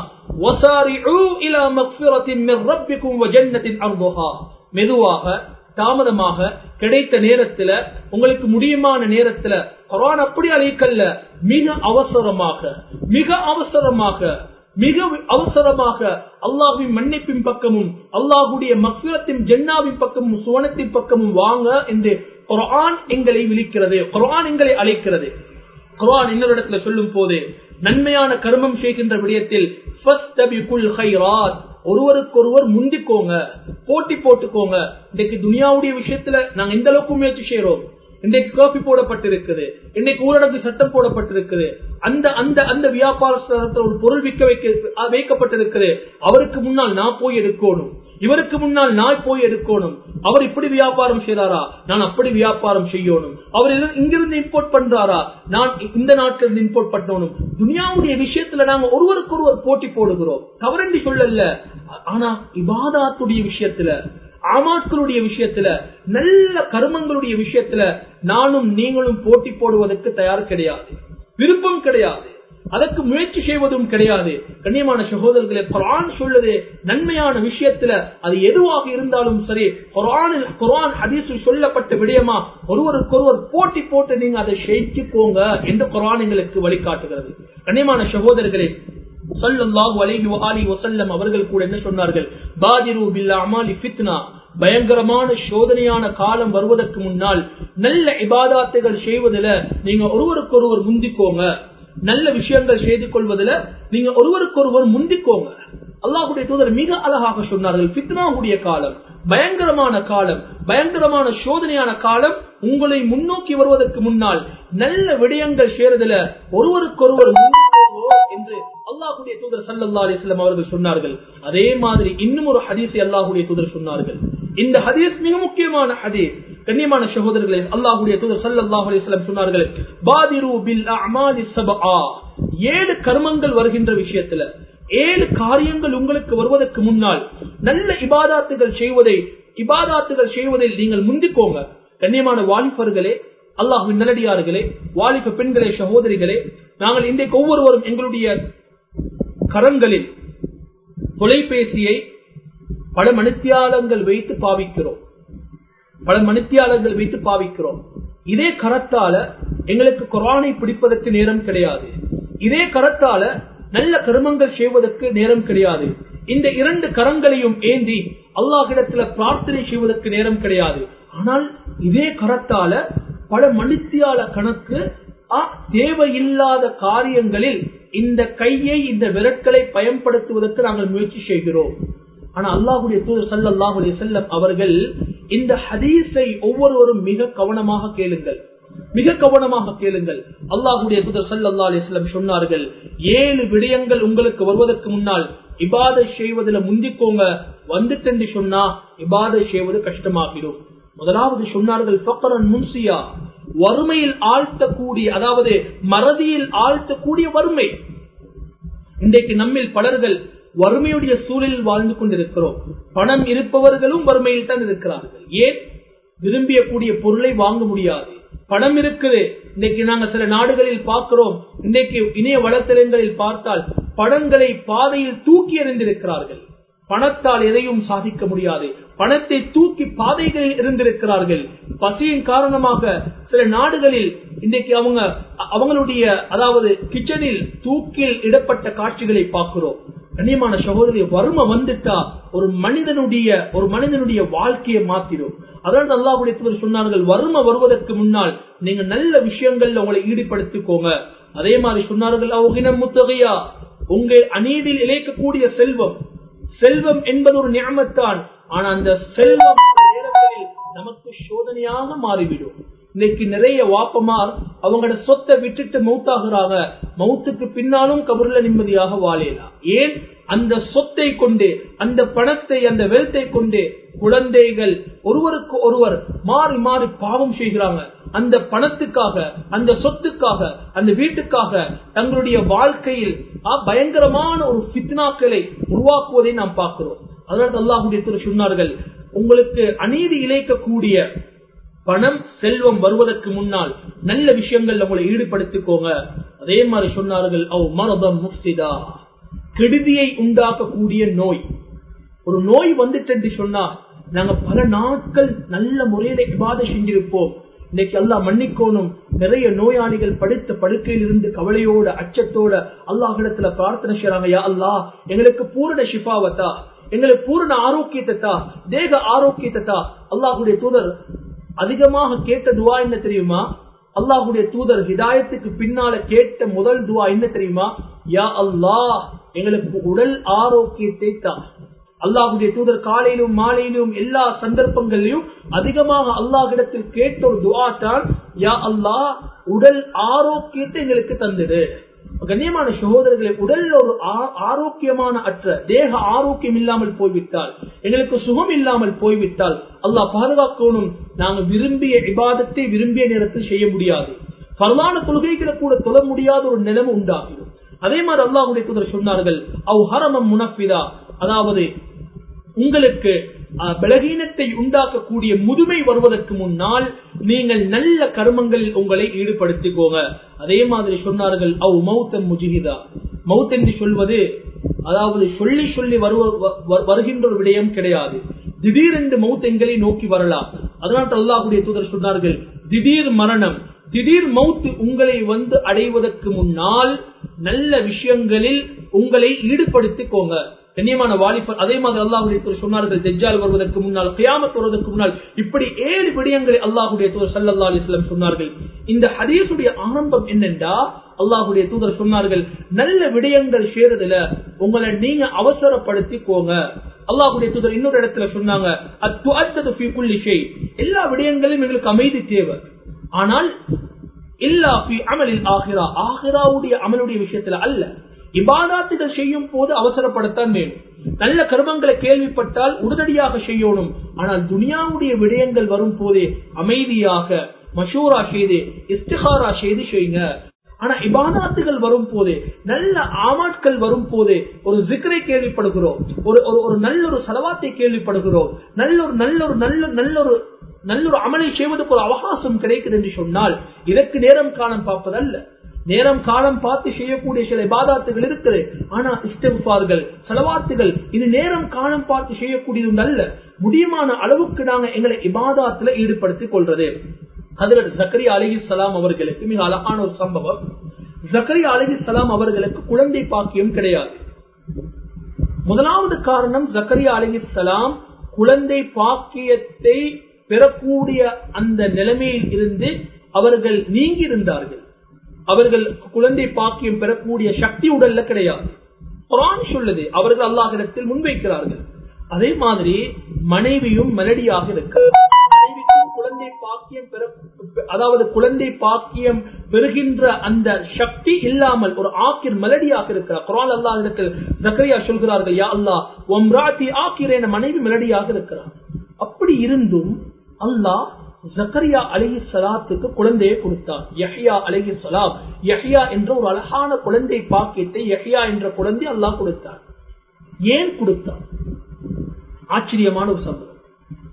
மெதுவாக தாமதமாக கிடைத்த நேரத்துல உங்களுக்கு முடியுமான நேரத்துல குரான் அப்படி அழைக்கல்ல மிக அவசரமாக மிக அவசரமாக மிக அவசரமாக அல்லாஹின் மன்னிப்பின் பக்கமும் அல்லாஹுடைய மக்சிரத்தின் ஜென்னாவின் பக்கமும் சுவனத்தின் பக்கமும் வாங்க என்று குரான் எங்களை விழிக்கிறது குரான் எங்களை அழைக்கிறது குரான் இன்னொரு இடத்துல சொல்லும் போது நன்மையான கர்மம் செய்கின்ற விடயத்தில் ஒருவருக்கொருவர் முந்திக்கோங்க போட்டி போட்டுக்கோங்க இன்னைக்கு துனியாவுடைய விஷயத்துல நாங்க எந்த அளவுக்கு முயற்சி செய்யறோம் இன்றைக்கு காப்பி போடப்பட்டிருக்குது இன்னைக்கு ஊரடங்கு சட்டம் போடப்பட்டிருக்குது அந்த அந்த அந்த வியாபார ஒரு பொருள் விற்க வைக்க வைக்கப்பட்டிருக்குது அவருக்கு முன்னால் நான் போய் எடுக்கணும் இவருக்கு முன்னால் நான் போய் எடுக்கணும் அவர் இப்படி வியாபாரம் செய்யறாரா நான் அப்படி வியாபாரம் செய்யணும் அவர் இங்கிருந்து இம்போர்ட் பண்றாரா நான் இந்த நாட்டிலிருந்து இம்போர்ட் பண்ணணும் துனியாவுடைய விஷயத்துல நாங்க ஒருவருக்கு ஒருவர் போட்டி போடுகிறோம் தவறண்டி சொல்லல ஆனா இபாதாத்துடைய விஷயத்துல ஆமாக்களுடைய விஷயத்துல நல்ல கருமங்களுடைய விஷயத்துல நானும் நீங்களும் போட்டி போடுவதற்கு தயார் கிடையாது விருப்பம் கிடையாது அதற்கு முயற்சி செய்வதும் கிடையாது கண்ணியமான சகோதரர்களே குரான் சொல்லுது நன்மையான விஷயத்துல அது எதுவாக இருந்தாலும் சரி குரானில் குரான் ஹதீஸில் சொல்லப்பட்ட விடயமா ஒருவருக்கொருவர் போட்டி போட்டு நீங்க அதை செய்துக்கோங்க என்று குரான் எங்களுக்கு வழிகாட்டுகிறது கண்ணியமான சகோதரர்களே சொல்லல்லாஹு அலைஹி வஆலிஹி வஸல்லம் அவர்கள் கூட என்ன சொன்னார்கள் பாதிரு பில் அமாலி ஃபித்னா பயங்கரமான சோதனையான காலம் வருவதற்கு முன்னால் நல்ல இபாதாத்துகள் செய்வதில் நீங்க ஒருவருக்கொருவர் முந்திக்கோங்க நல்ல விஷயங்கள் செய்து கொள்வதில் நீங்க ஒருவருக்கொருவர் முந்திக்கோங்க அல்லாஹுடைய தூதர் மிக அழகாக சொன்னார்கள் பித்னாவுடைய காலம் பயங்கரமான காலம் பயங்கரமான சோதனையான காலம் உங்களை முன்னோக்கி வருவதற்கு முன்னால் நல்ல விடயங்கள் சேருதல ஒருவருக்கொருவர் என்று அல்லாஹுடைய தூதர் சல்லா அலிஸ்லாம் அவர்கள் சொன்னார்கள் அதே மாதிரி இன்னும் ஒரு ஹதீஸை அல்லாஹுடைய தூதர் சொன்னார்கள் இந்த ஹதீஸ் மிக முக்கியமான ஹதீஸ் கண்ணியமான சகோதரர்களே அல்லாஹுடைய தூதர் சல்லாஹ் அலிஸ்லாம் சொன்னார்கள் பாதிரு பில் அமாலி சபா ஏழு கர்மங்கள் வருகின்ற விஷயத்துல ஏழு காரியங்கள் உங்களுக்கு வருவதற்கு முன்னால் நல்ல இபாதாத்துகள் செய்வதை இபாதாத்துகள் செய்வதில் நீங்கள் முந்திக்கோங்க கண்ணியமான வாலிபர்களே அல்லாஹின் நல்லடியார்களே வாலிப பெண்களே சகோதரிகளே நாங்கள் இன்றைக்கு ஒவ்வொருவரும் எங்களுடைய கரங்களில் தொலைபேசியை பல மணித்தியாலங்கள் வைத்து பாவிக்கிறோம் பல மணித்தியாலங்கள் வைத்து பாவிக்கிறோம் இதே கரத்தால எங்களுக்கு குரானை பிடிப்பதற்கு நேரம் கிடையாது இதே கரத்தால நல்ல கருமங்கள் செய்வதற்கு நேரம் கிடையாது இந்த இரண்டு கரங்களையும் ஏந்தி அல்லாஹிடத்துல பிரார்த்தனை செய்வதற்கு நேரம் கிடையாது ஆனால் இதே கரத்தால பல மணித்தியால கணக்கு தேவையில்லாத காரியங்களில் இந்த கையை இந்த விரட்களை பயன்படுத்துவதற்கு நாங்கள் முயற்சி செய்கிறோம் ஆனா அல்லாஹுடைய தூதர் சல்லாஹுடைய செல்லம் அவர்கள் இந்த ஹதீஸை ஒவ்வொருவரும் மிக கவனமாக கேளுங்கள் மிக கவனமாக கேளுங்கள் அல்லாஹுடைய தூதர் சல்லா அலிஸ்லம் சொன்னார்கள் ஏழு விடயங்கள் உங்களுக்கு வருவதற்கு முன்னால் இபாதை செய்வதில் முந்திக்கோங்க வந்துட்டு சொன்னா இபாதை செய்வது கஷ்டமாகிடும் முதலாவது சொன்னார்கள் பக்கரன் முன்சியா வறுமையில் ஆழ்த்தக்கூடிய அதாவது மறதியில் ஆழ்த்தக்கூடிய வறுமை இன்றைக்கு நம்மில் பலர்கள் வறுமையுடைய சூழலில் வாழ்ந்து கொண்டிருக்கிறோம் பணம் இருப்பவர்களும் வறுமையில் தான் இருக்கிறார்கள் ஏன் விரும்பிய கூடிய பொருளை வாங்க முடியாது பணம் இருக்குது இன்னைக்கு நாங்க சில நாடுகளில் பார்க்கிறோம் இன்னைக்கு இணைய வளத்தளங்களில் பார்த்தால் படங்களை பாதையில் தூக்கி எறிந்திருக்கிறார்கள் பணத்தால் எதையும் சாதிக்க முடியாது பணத்தை தூக்கி பாதைகளில் இருந்திருக்கிறார்கள் பசியின் காரணமாக சில நாடுகளில் இன்றைக்கு அவங்க அவங்களுடைய அதாவது கிச்சனில் தூக்கில் இடப்பட்ட காட்சிகளை பார்க்கிறோம் கண்ணியமான சகோதரி வறுமை வந்துட்டா ஒரு மனிதனுடைய ஒரு மனிதனுடைய வாழ்க்கையை மாத்திடும் அதாவது அல்லாஹுடைய தூதர் சொன்னார்கள் வறுமை வருவதற்கு முன்னால் நீங்க நல்ல விஷயங்கள்ல உங்களை ஈடுபடுத்திக்கோங்க அதே மாதிரி சொன்னார்கள் அவகினம் முத்தகையா உங்கள் அநீதியில் இழைக்கக்கூடிய செல்வம் செல்வம் என்பது ஒரு ஞாபகத்தான் ஆனா அந்த செல்வம் நேரங்களில் நமக்கு சோதனையாக மாறிவிடும் இன்னைக்கு நிறைய வாப்பமார் அவங்களோட சொத்தை விட்டுட்டு மௌத்தாகிறாங்க மௌத்துக்கு பின்னாலும் கபர்ல நிம்மதியாக வாழலாம் ஏன் அந்த சொத்தை கொண்டு அந்த பணத்தை அந்த வெல்த்தை கொண்டு குழந்தைகள் ஒருவருக்கு ஒருவர் மாறி மாறி பாவம் செய்கிறாங்க அந்த பணத்துக்காக அந்த சொத்துக்காக அந்த வீட்டுக்காக தங்களுடைய வாழ்க்கையில் பயங்கரமான ஒரு பித்னாக்களை உருவாக்குவதை நாம் பார்க்கிறோம் அதனால் அல்லாஹுடைய திரு சொன்னார்கள் உங்களுக்கு அநீதி இழைக்கக்கூடிய பணம் செல்வம் வருவதற்கு முன்னால் நல்ல விஷயங்கள் உங்களை ஈடுபடுத்திக்கோங்க அதே மாதிரி சொன்னார்கள் அவ் மரபம் முஃப்சிதா கெடுதியை உண்டாக்கக்கூடிய நோய் ஒரு நோய் வந்துட்டு சொன்னா நாங்க பல நாட்கள் நல்ல முறையில இபாத செஞ்சிருப்போம் இன்னைக்கு அல்லா மன்னிக்கோணும் நிறைய நோயாளிகள் படுத்த படுக்கையில் இருந்து கவலையோட அச்சத்தோட அல்லாஹிடத்துல பிரார்த்தனை செய்யறாங்க யா அல்லா எங்களுக்கு பூரண ஷிஃபாவத்தா எங்களுக்கு பூரண ஆரோக்கியத்தை தா தேக ஆரோக்கியத்தை தா அல்லாஹுடைய தூதர் அதிகமாக கேட்ட துவா என்ன தெரியுமா அல்லாஹுடைய தூதர் ஹிதாயத்துக்கு பின்னால கேட்ட முதல் துவா என்ன தெரியுமா யா அல்லாஹ் எங்களுக்கு உடல் ஆரோக்கியத்தை தா அல்லாஹுடைய தூதர் காலையிலும் மாலையிலும் எல்லா சந்தர்ப்பங்களிலும் அதிகமாக அல்லாஹிடத்தில் கேட்ட ஒரு துவா தான் யா அல்லாஹ் உடல் ஆரோக்கியத்தை எங்களுக்கு தந்துடு கண்ணியமான சகோதரர்களை உடல்ல ஒரு ஆரோக்கியமான அற்ற தேக ஆரோக்கியம் இல்லாமல் போய்விட்டால் எங்களுக்கு சுகம் இல்லாமல் போய்விட்டால் அல்லாஹ் பாதுகாக்கணும் நாங்க விரும்பிய விவாதத்தை விரும்பிய நேரத்தில் செய்ய முடியாது பரவான தொழுகைகளை கூட தொழ முடியாத ஒரு நிலைமை உண்டாகிடும் அதே மாதிரி அல்லாஹுடைய தூதர் சொன்னார்கள் அவ் ஹரமம் முனப்பிதா அதாவது உங்களுக்கு பலகீனத்தை உண்டாக்கக்கூடிய முதுமை வருவதற்கு முன்னால் நீங்கள் நல்ல கர்மங்களில் உங்களை ஈடுபடுத்திக்கோங்க அதே மாதிரி சொன்னார்கள் அவ் மௌத்தம் முஜிகிதா மவுத் என்று சொல்வது அதாவது சொல்லி சொல்லி வருகின்ற ஒரு விடயம் கிடையாது திடீரென்று மவுத் எங்களை நோக்கி வரலாம் அதனால் அல்லாஹுடைய தூதர் சொன்னார்கள் திடீர் மரணம் திடீர் மவுத்து உங்களை வந்து அடைவதற்கு முன்னால் நல்ல விஷயங்களில் உங்களை ஈடுபடுத்திக்கோங்க கண்ணியமான வாலிபர் அதே மாதிரி அல்லாஹுடைய சொன்னார்கள் தெஜால் வருவதற்கு முன்னால் கியாமத் வருவதற்கு முன்னால் இப்படி ஏழு விடயங்களை அல்லாஹுடைய தூதர் சல்லா அலிஸ்லாம் சொன்னார்கள் இந்த ஹதீசுடைய ஆரம்பம் என்னென்றா அல்லாஹுடைய தூதர் சொன்னார்கள் நல்ல விடயங்கள் சேருதுல உங்களை நீங்க அவசரப்படுத்திக்கோங்க அல்லாஹுடைய தூதர் இன்னொரு இடத்துல சொன்னாங்க எல்லா விடயங்களையும் எங்களுக்கு அமைதி தேவை ஆனால் இல்லா அமலில் ஆகிரா ஆகிராவுடைய அமலுடைய விஷயத்துல அல்ல இபாதாத்துகள் செய்யும் போது அவசரப்படத்தான் வேணும் நல்ல கர்மங்களை கேள்விப்பட்டால் உடனடியாக செய்யணும் ஆனால் துனியாவுடைய விடயங்கள் வரும் போதே அமைதியாக மஷூரா செய்து இஸ்திகாரா செய்து செய்யுங்க ஆனா இபாதாத்துகள் வரும் போது நல்ல ஆமாட்கள் வரும் போது ஒரு ஜிக்கரை கேள்விப்படுகிறோம் ஒரு ஒரு நல்ல ஒரு செலவாத்தை கேள்விப்படுகிறோம் நல்ல ஒரு நல்ல ஒரு நல்ல நல்ல ஒரு நல்ல ஒரு அமலை செய்வதற்கு ஒரு அவகாசம் கிடைக்குது என்று சொன்னால் இதற்கு நேரம் காலம் பார்ப்பதல்ல நேரம் காலம் பார்த்து செய்யக்கூடிய சில இபாதாத்துகள் இருக்குது ஆனா இஸ்டபார்கள் செலவாத்துகள் இது நேரம் காலம் பார்த்து செய்யக்கூடியது அல்ல முடியுமான அளவுக்கு நாங்க எங்களை இபாதாத்துல ஈடுபடுத்திக் கொள்றது அதுல ஜக்கரி அலஹி சலாம் அவர்களுக்கு மிக அழகான ஒரு சம்பவம் ஜக்கரி அலஹி சலாம் அவர்களுக்கு குழந்தை பாக்கியம் கிடையாது முதலாவது காரணம் ஜக்கரி அலஹி சலாம் குழந்தை பாக்கியத்தை பெறக்கூடிய அந்த நிலைமையில் இருந்து அவர்கள் நீங்கி இருந்தார்கள் அவர்கள் குழந்தை பாக்கியம் பெறக்கூடிய சக்தி உடல்ல கிடையாது குரான் சொல்லுது அவர்கள் அல்லாஹிடத்தில் முன்வைக்கிறார்கள் அதே மாதிரி மனைவியும் மெலடியாக இருக்கிறார் மனைவிக்கும் குழந்தை பாக்கியம் பெற அதாவது குழந்தை பாக்கியம் பெறுகின்ற அந்த சக்தி இல்லாமல் ஒரு ஆக்கிர் மெலடியாக இருக்கிறார் குரான் அல்லாஹிடத்தில் ஜக்கரியா சொல்கிறார்கள் யா அல்லா ஒம்ராத்தி ஆக்கிரேன மனைவி மெலடியாக இருக்கிறார் அப்படி இருந்தும் அல்லாஹ் ஜக்கரியா அலஹி சலாத்துக்கு குழந்தையை கொடுத்தார் யஹ்யா அலஹி சலாம் யஹ்யா என்ற ஒரு அழகான குழந்தை பாக்கியத்தை யஹ்யா என்ற குழந்தை அல்லாஹ் கொடுத்தார் ஏன் கொடுத்தார் ஆச்சரியமான ஒரு சம்பவம்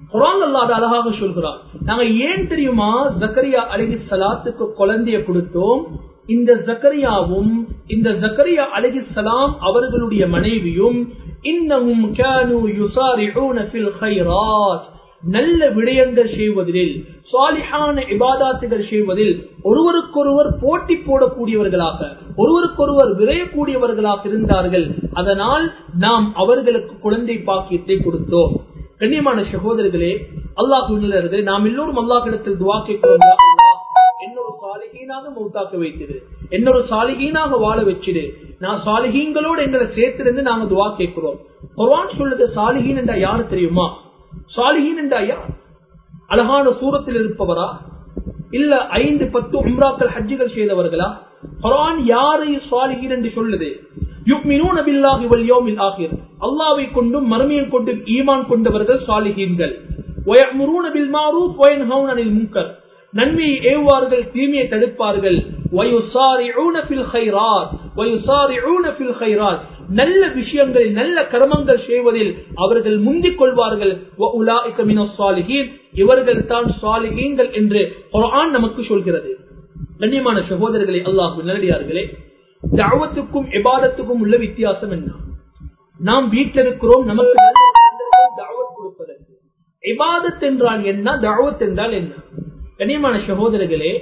குரான் அல்லாத அழகாக சொல்கிறார் நாங்க ஏன் தெரியுமா ஜக்கரியா அழகி சலாத்துக்கு குழந்தைய கொடுத்தோம் இந்த ஜக்கரியாவும் இந்த ஜக்கரியா அழகி சலாம் அவர்களுடைய மனைவியும் இன்னமும் கானு யுசாரிஊன ஃபில் கைராத் நல்ல விடயங்கள் செய்வதில் சாலிஹான இபாதாத்துகள் செய்வதில் ஒருவருக்கொருவர் போட்டி போடக்கூடியவர்களாக ஒருவருக்கொருவர் விரையக்கூடியவர்களாக இருந்தார்கள் அதனால் நாம் அவர்களுக்கு குழந்தை பாக்கியத்தை கொடுத்தோம் கண்ணியமான சகோதரர்களே அல்லாஹ் நாம் எல்லோரும் அல்லாஹிடத்தில் துவா கேட்கிறோம் என்னொரு சாலிகீனாக மௌத்தாக்க வைத்திரு என்னொரு சாலிகீனாக வாழ வச்சிடு நான் சாலிகீன்களோடு எங்களை சேர்த்திருந்து நாங்க துவா கேட்கிறோம் குர்ஆன் சொல்லுது சாலிகீன் என்றா யாரு தெரியுமா சாலிஹீன் என்றா யார் அழகான சூரத்தில் இருப்பவரா இல்ல ஐந்து பத்து உம்ராக்கள் ஹஜ்ஜுகள் செய்தவர்களா குரான் யாரை சாலிஹீன் என்று சொல்லுது யுக்மினூன பில்லாஹி வல் யௌமில் ஆகிர் அல்லாஹ்வை கொண்டும் மறுமையை கொண்டும் ஈமான் கொண்டவர்கள் சாலிஹீன்கள் வயமுரூன பில் மாரூஃப் வயன்ஹவுன அனில் முன்கர் நன்மையை ஏவுவார்கள் தீமையை தடுப்பார்கள் நல்ல விஷயங்களில் நல்ல கர்மங்கள் செய்வதில் அவர்கள் முந்திக் கொள்வார்கள் இவர்கள் தான் சாலிகீன்கள் என்று குரான் நமக்கு சொல்கிறது கண்ணியமான சகோதரர்களே அல்லாஹு நல்லடியார்களே தாவத்துக்கும் எபாதத்துக்கும் உள்ள வித்தியாசம் என்ன நாம் வீட்டில் இருக்கிறோம் நமக்கு தாவத் கொடுப்பதற்கு இபாதத் என்றால் என்ன தாவத் என்றால் என்ன கண்ணியமான சகோதரர்களே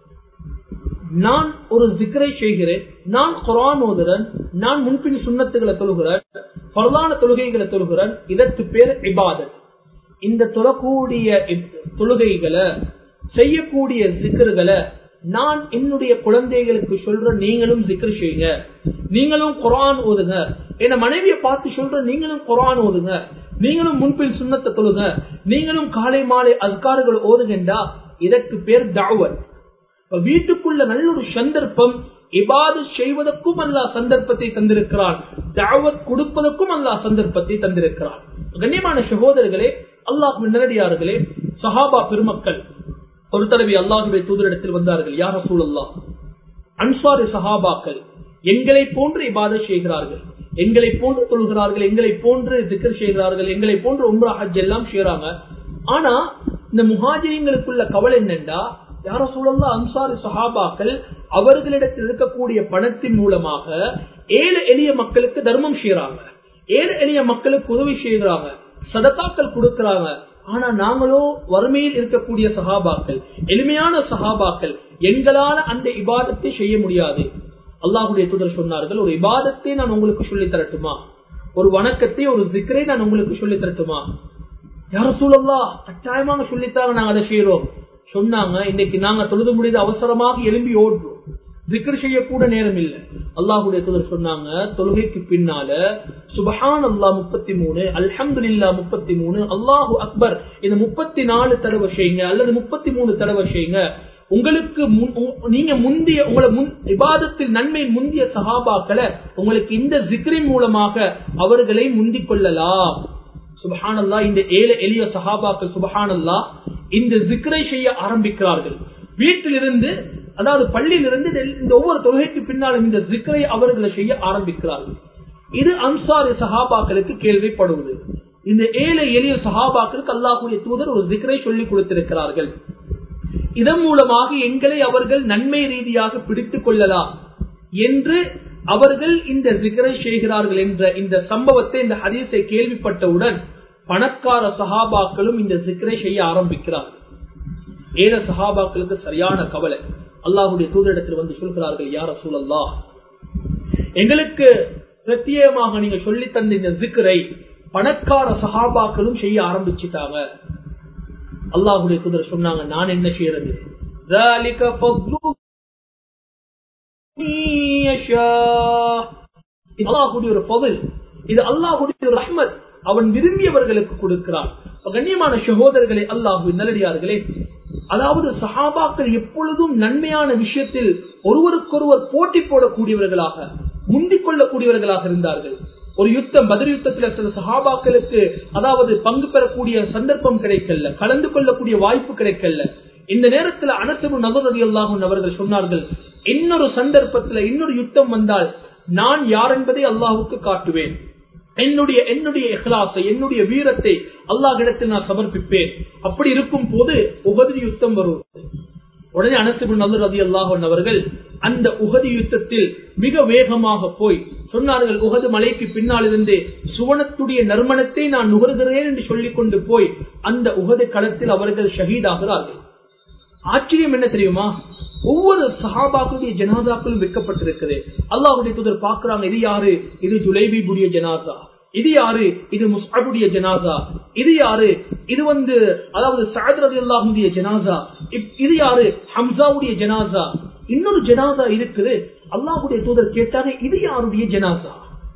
நான் ஒரு ஜிக்கரை செய்கிறேன் நான் குரான் ஓதுறேன் நான் முன்பின் சுண்ணத்துகளை தொழுகிறேன் பரதான தொழுகைகளை தொழுகிறேன் இதற்கு பேர் இபாதத் இந்த தொழக்கூடிய தொழுகைகளை செய்யக்கூடிய ஜிக்கர்களை நான் என்னுடைய குழந்தைகளுக்கு சொல்ற நீங்களும் ஜிக்கர் செய்யுங்க நீங்களும் குரான் ஓதுங்க என்ன மனைவியை பார்த்து சொல்ற நீங்களும் குரான் ஓதுங்க நீங்களும் முன்பின் சுண்ணத்தை தொழுங்க நீங்களும் காலை மாலை அஸ்கார்கள் ஓதுங்கண்டா இதற்கு பேர் தாவத் வீட்டுக்குள்ள நல்ல ஒரு சந்தர்ப்பம் இபாது செய்வதற்கும் அல்லா சந்தர்ப்பத்தை தந்திருக்கிறான் தாவத் கொடுப்பதற்கும் அல்லா சந்தர்ப்பத்தை தந்திருக்கிறான் கண்ணியமான சகோதரர்களே அல்லாஹ் நேரடியார்களே சஹாபா பெருமக்கள் ஒரு தடவை அல்லாஹுடைய தூதரிடத்தில் வந்தார்கள் யார் சூழல்லா அன்சாரி சஹாபாக்கள் எங்களை போன்று இபாத செய்கிறார்கள் எங்களை போன்று தொழுகிறார்கள் எங்களை போன்று திக்கர் செய்கிறார்கள் எங்களை போன்று உம்ரா ஹஜ் எல்லாம் செய்யறாங்க ஆனா இந்த முஹாஜிங்களுக்குள்ள கவலை என்னண்டா யார சூழல்லா அன்சாரி சஹாபாக்கள் அவர்களிடத்தில் இருக்கக்கூடிய பணத்தின் மூலமாக ஏழு எளிய மக்களுக்கு தர்மம் செய்யறாங்க ஏழு எளிய மக்களுக்கு உதவி செய்யறாங்க சதத்தாக்கள் கொடுக்கறாங்க ஆனா நாங்களோ வறுமையில் இருக்கக்கூடிய சகாபாக்கள் எளிமையான சகாபாக்கள் எங்களால அந்த இபாதத்தை செய்ய முடியாது அல்லாஹுடைய தூதர் சொன்னார்கள் ஒரு இபாதத்தை நான் உங்களுக்கு சொல்லி தரட்டுமா ஒரு வணக்கத்தை ஒரு சிக்கரை நான் உங்களுக்கு சொல்லி தரட்டுமா யார சூழல்லா கட்டாயமாக சொல்லித்தாங்க நாங்க அதை செய்யறோம் சொன்னாங்க இன்னைக்கு நாங்க தொழுது முடிந்து அவசரமாக எழும்பி ஓடுறோம் திக்கர் செய்யக்கூட நேரம் இல்லை அல்லாஹுடைய தூதர் சொன்னாங்க தொழுகைக்கு பின்னால சுபஹான் அல்லா முப்பத்தி மூணு அல்ஹம்து இல்லா முப்பத்தி மூணு அல்லாஹு அக்பர் இந்த முப்பத்தி நாலு தடவை செய்யுங்க அல்லது முப்பத்தி மூணு தடவை செய்யுங்க உங்களுக்கு நீங்க முந்திய உங்களை முன் விவாதத்தில் நன்மை முந்திய சகாபாக்களை உங்களுக்கு இந்த ஜிக்ரின் மூலமாக அவர்களை முந்திக் கொள்ளலாம் சுபஹானல்லா இந்த ஏழு எளிய சஹாபாக்கள் சுபஹானல்லா இந்த ஜிக்ரை செய்ய ஆரம்பிக்கிறார்கள் வீட்டிலிருந்து அதாவது பள்ளியிலிருந்து இந்த ஒவ்வொரு தொழுகைக்கு பின்னாலும் இந்த ஜிக்ரை அவர்களை செய்ய ஆரம்பிக்கிறார்கள் இது அன்சாரி சஹாபாக்களுக்கு கேள்விப்படுவது இந்த ஏழை எளிய சஹாபாக்களுக்கு அல்லாஹுடைய தூதர் ஒரு ஜிக்ரை சொல்லிக் கொடுத்திருக்கிறார்கள் இதன் மூலமாக எங்களை அவர்கள் நன்மை ரீதியாக பிடித்துக் கொள்ளலாம் என்று அவர்கள் இந்த ஜிகரை செய்கிறார்கள் என்ற இந்த சம்பவத்தை இந்த ஹதீஸை கேள்விப்பட்டவுடன் பணக்கார சஹாபாக்களும் இந்த ஜிக்கரை செய்ய ஆரம்பிக்கிறார்கள் ஏழ சஹாபாக்களுக்கு சரியான கவலை அல்லாஹுடைய தூதரிடத்தில் வந்து சொல்கிறார்கள் யார சூழல்லா எங்களுக்கு பிரத்யேகமாக நீங்க சொல்லி தந்த இந்த ஜிக்கரை பணக்கார சஹாபாக்களும் செய்ய ஆரம்பிச்சுட்டாங்க அல்லாஹுடைய தூதர் சொன்னாங்க நான் என்ன செய்யறது அல்லாஹுடைய ஒரு பவல் இது அல்லாஹுடைய ஒரு ரஹ்மத் அவன் விரும்பியவர்களுக்கு கொடுக்கிறான் கண்ணியமான சகோதரர்களே அல்லாஹு நல்லடியார்களே அதாவது சஹாபாக்கள் எப்பொழுதும் நன்மையான விஷயத்தில் ஒருவருக்கொருவர் போட்டி போடக்கூடியவர்களாக முந்திக் கொள்ளக்கூடியவர்களாக இருந்தார்கள் ஒரு யுத்தம் பதில் யுத்தத்தில் சில சஹாபாக்களுக்கு அதாவது பங்கு பெறக்கூடிய சந்தர்ப்பம் கிடைக்கல கலந்து கொள்ளக்கூடிய வாய்ப்பு கிடைக்கல இந்த நேரத்தில் அனசபு நபரதி அல்லாஹும் அவர்கள் சொன்னார்கள் இன்னொரு சந்தர்ப்பத்தில் இன்னொரு யுத்தம் வந்தால் நான் யார் என்பதை அல்லாஹுக்கு காட்டுவேன் என்னுடைய என்னுடைய இஹ்லாசை என்னுடைய வீரத்தை அல்லாஹ்விடத்தில் நான் சமர்ப்பிப்பேன் அப்படி இருக்கும் போது உகதி யுத்தம் வருவது உடனே அனசுபின் நல்ல ரதி அல்லாஹன் அவர்கள் அந்த உகதி யுத்தத்தில் மிக வேகமாக போய் சொன்னார்கள் உகது மலைக்கு பின்னால் இருந்து சுவனத்துடைய நறுமணத்தை நான் நுகர்கிறேன் என்று சொல்லிக் கொண்டு போய் அந்த உகது களத்தில் அவர்கள் ஷஹீதாகிறார்கள் ஆச்சரியம் என்ன தெரியுமா ஒவ்வொரு சஹாபாக்களுடைய ஜனாதாக்களும் வைக்கப்பட்டிருக்குது அல்லாஹுடைய தூதர் பாக்குறாங்க இது யாரு இது ஜுலைபிபுடைய ஜனாதா இது யாரு இது முஸ்அபுடைய ஜனாசா இது யாரு இது வந்து அதாவது சாத் ரதி அல்லாஹுடைய ஜனாசா இப்- இது யாரு ஹம்சாவுடைய ஜனாசா இன்னொரு ஜனாசா இருக்குது அல்லாஹுடைய தூதர் கேட்டாங்க இது யாருடைய ஜனாசா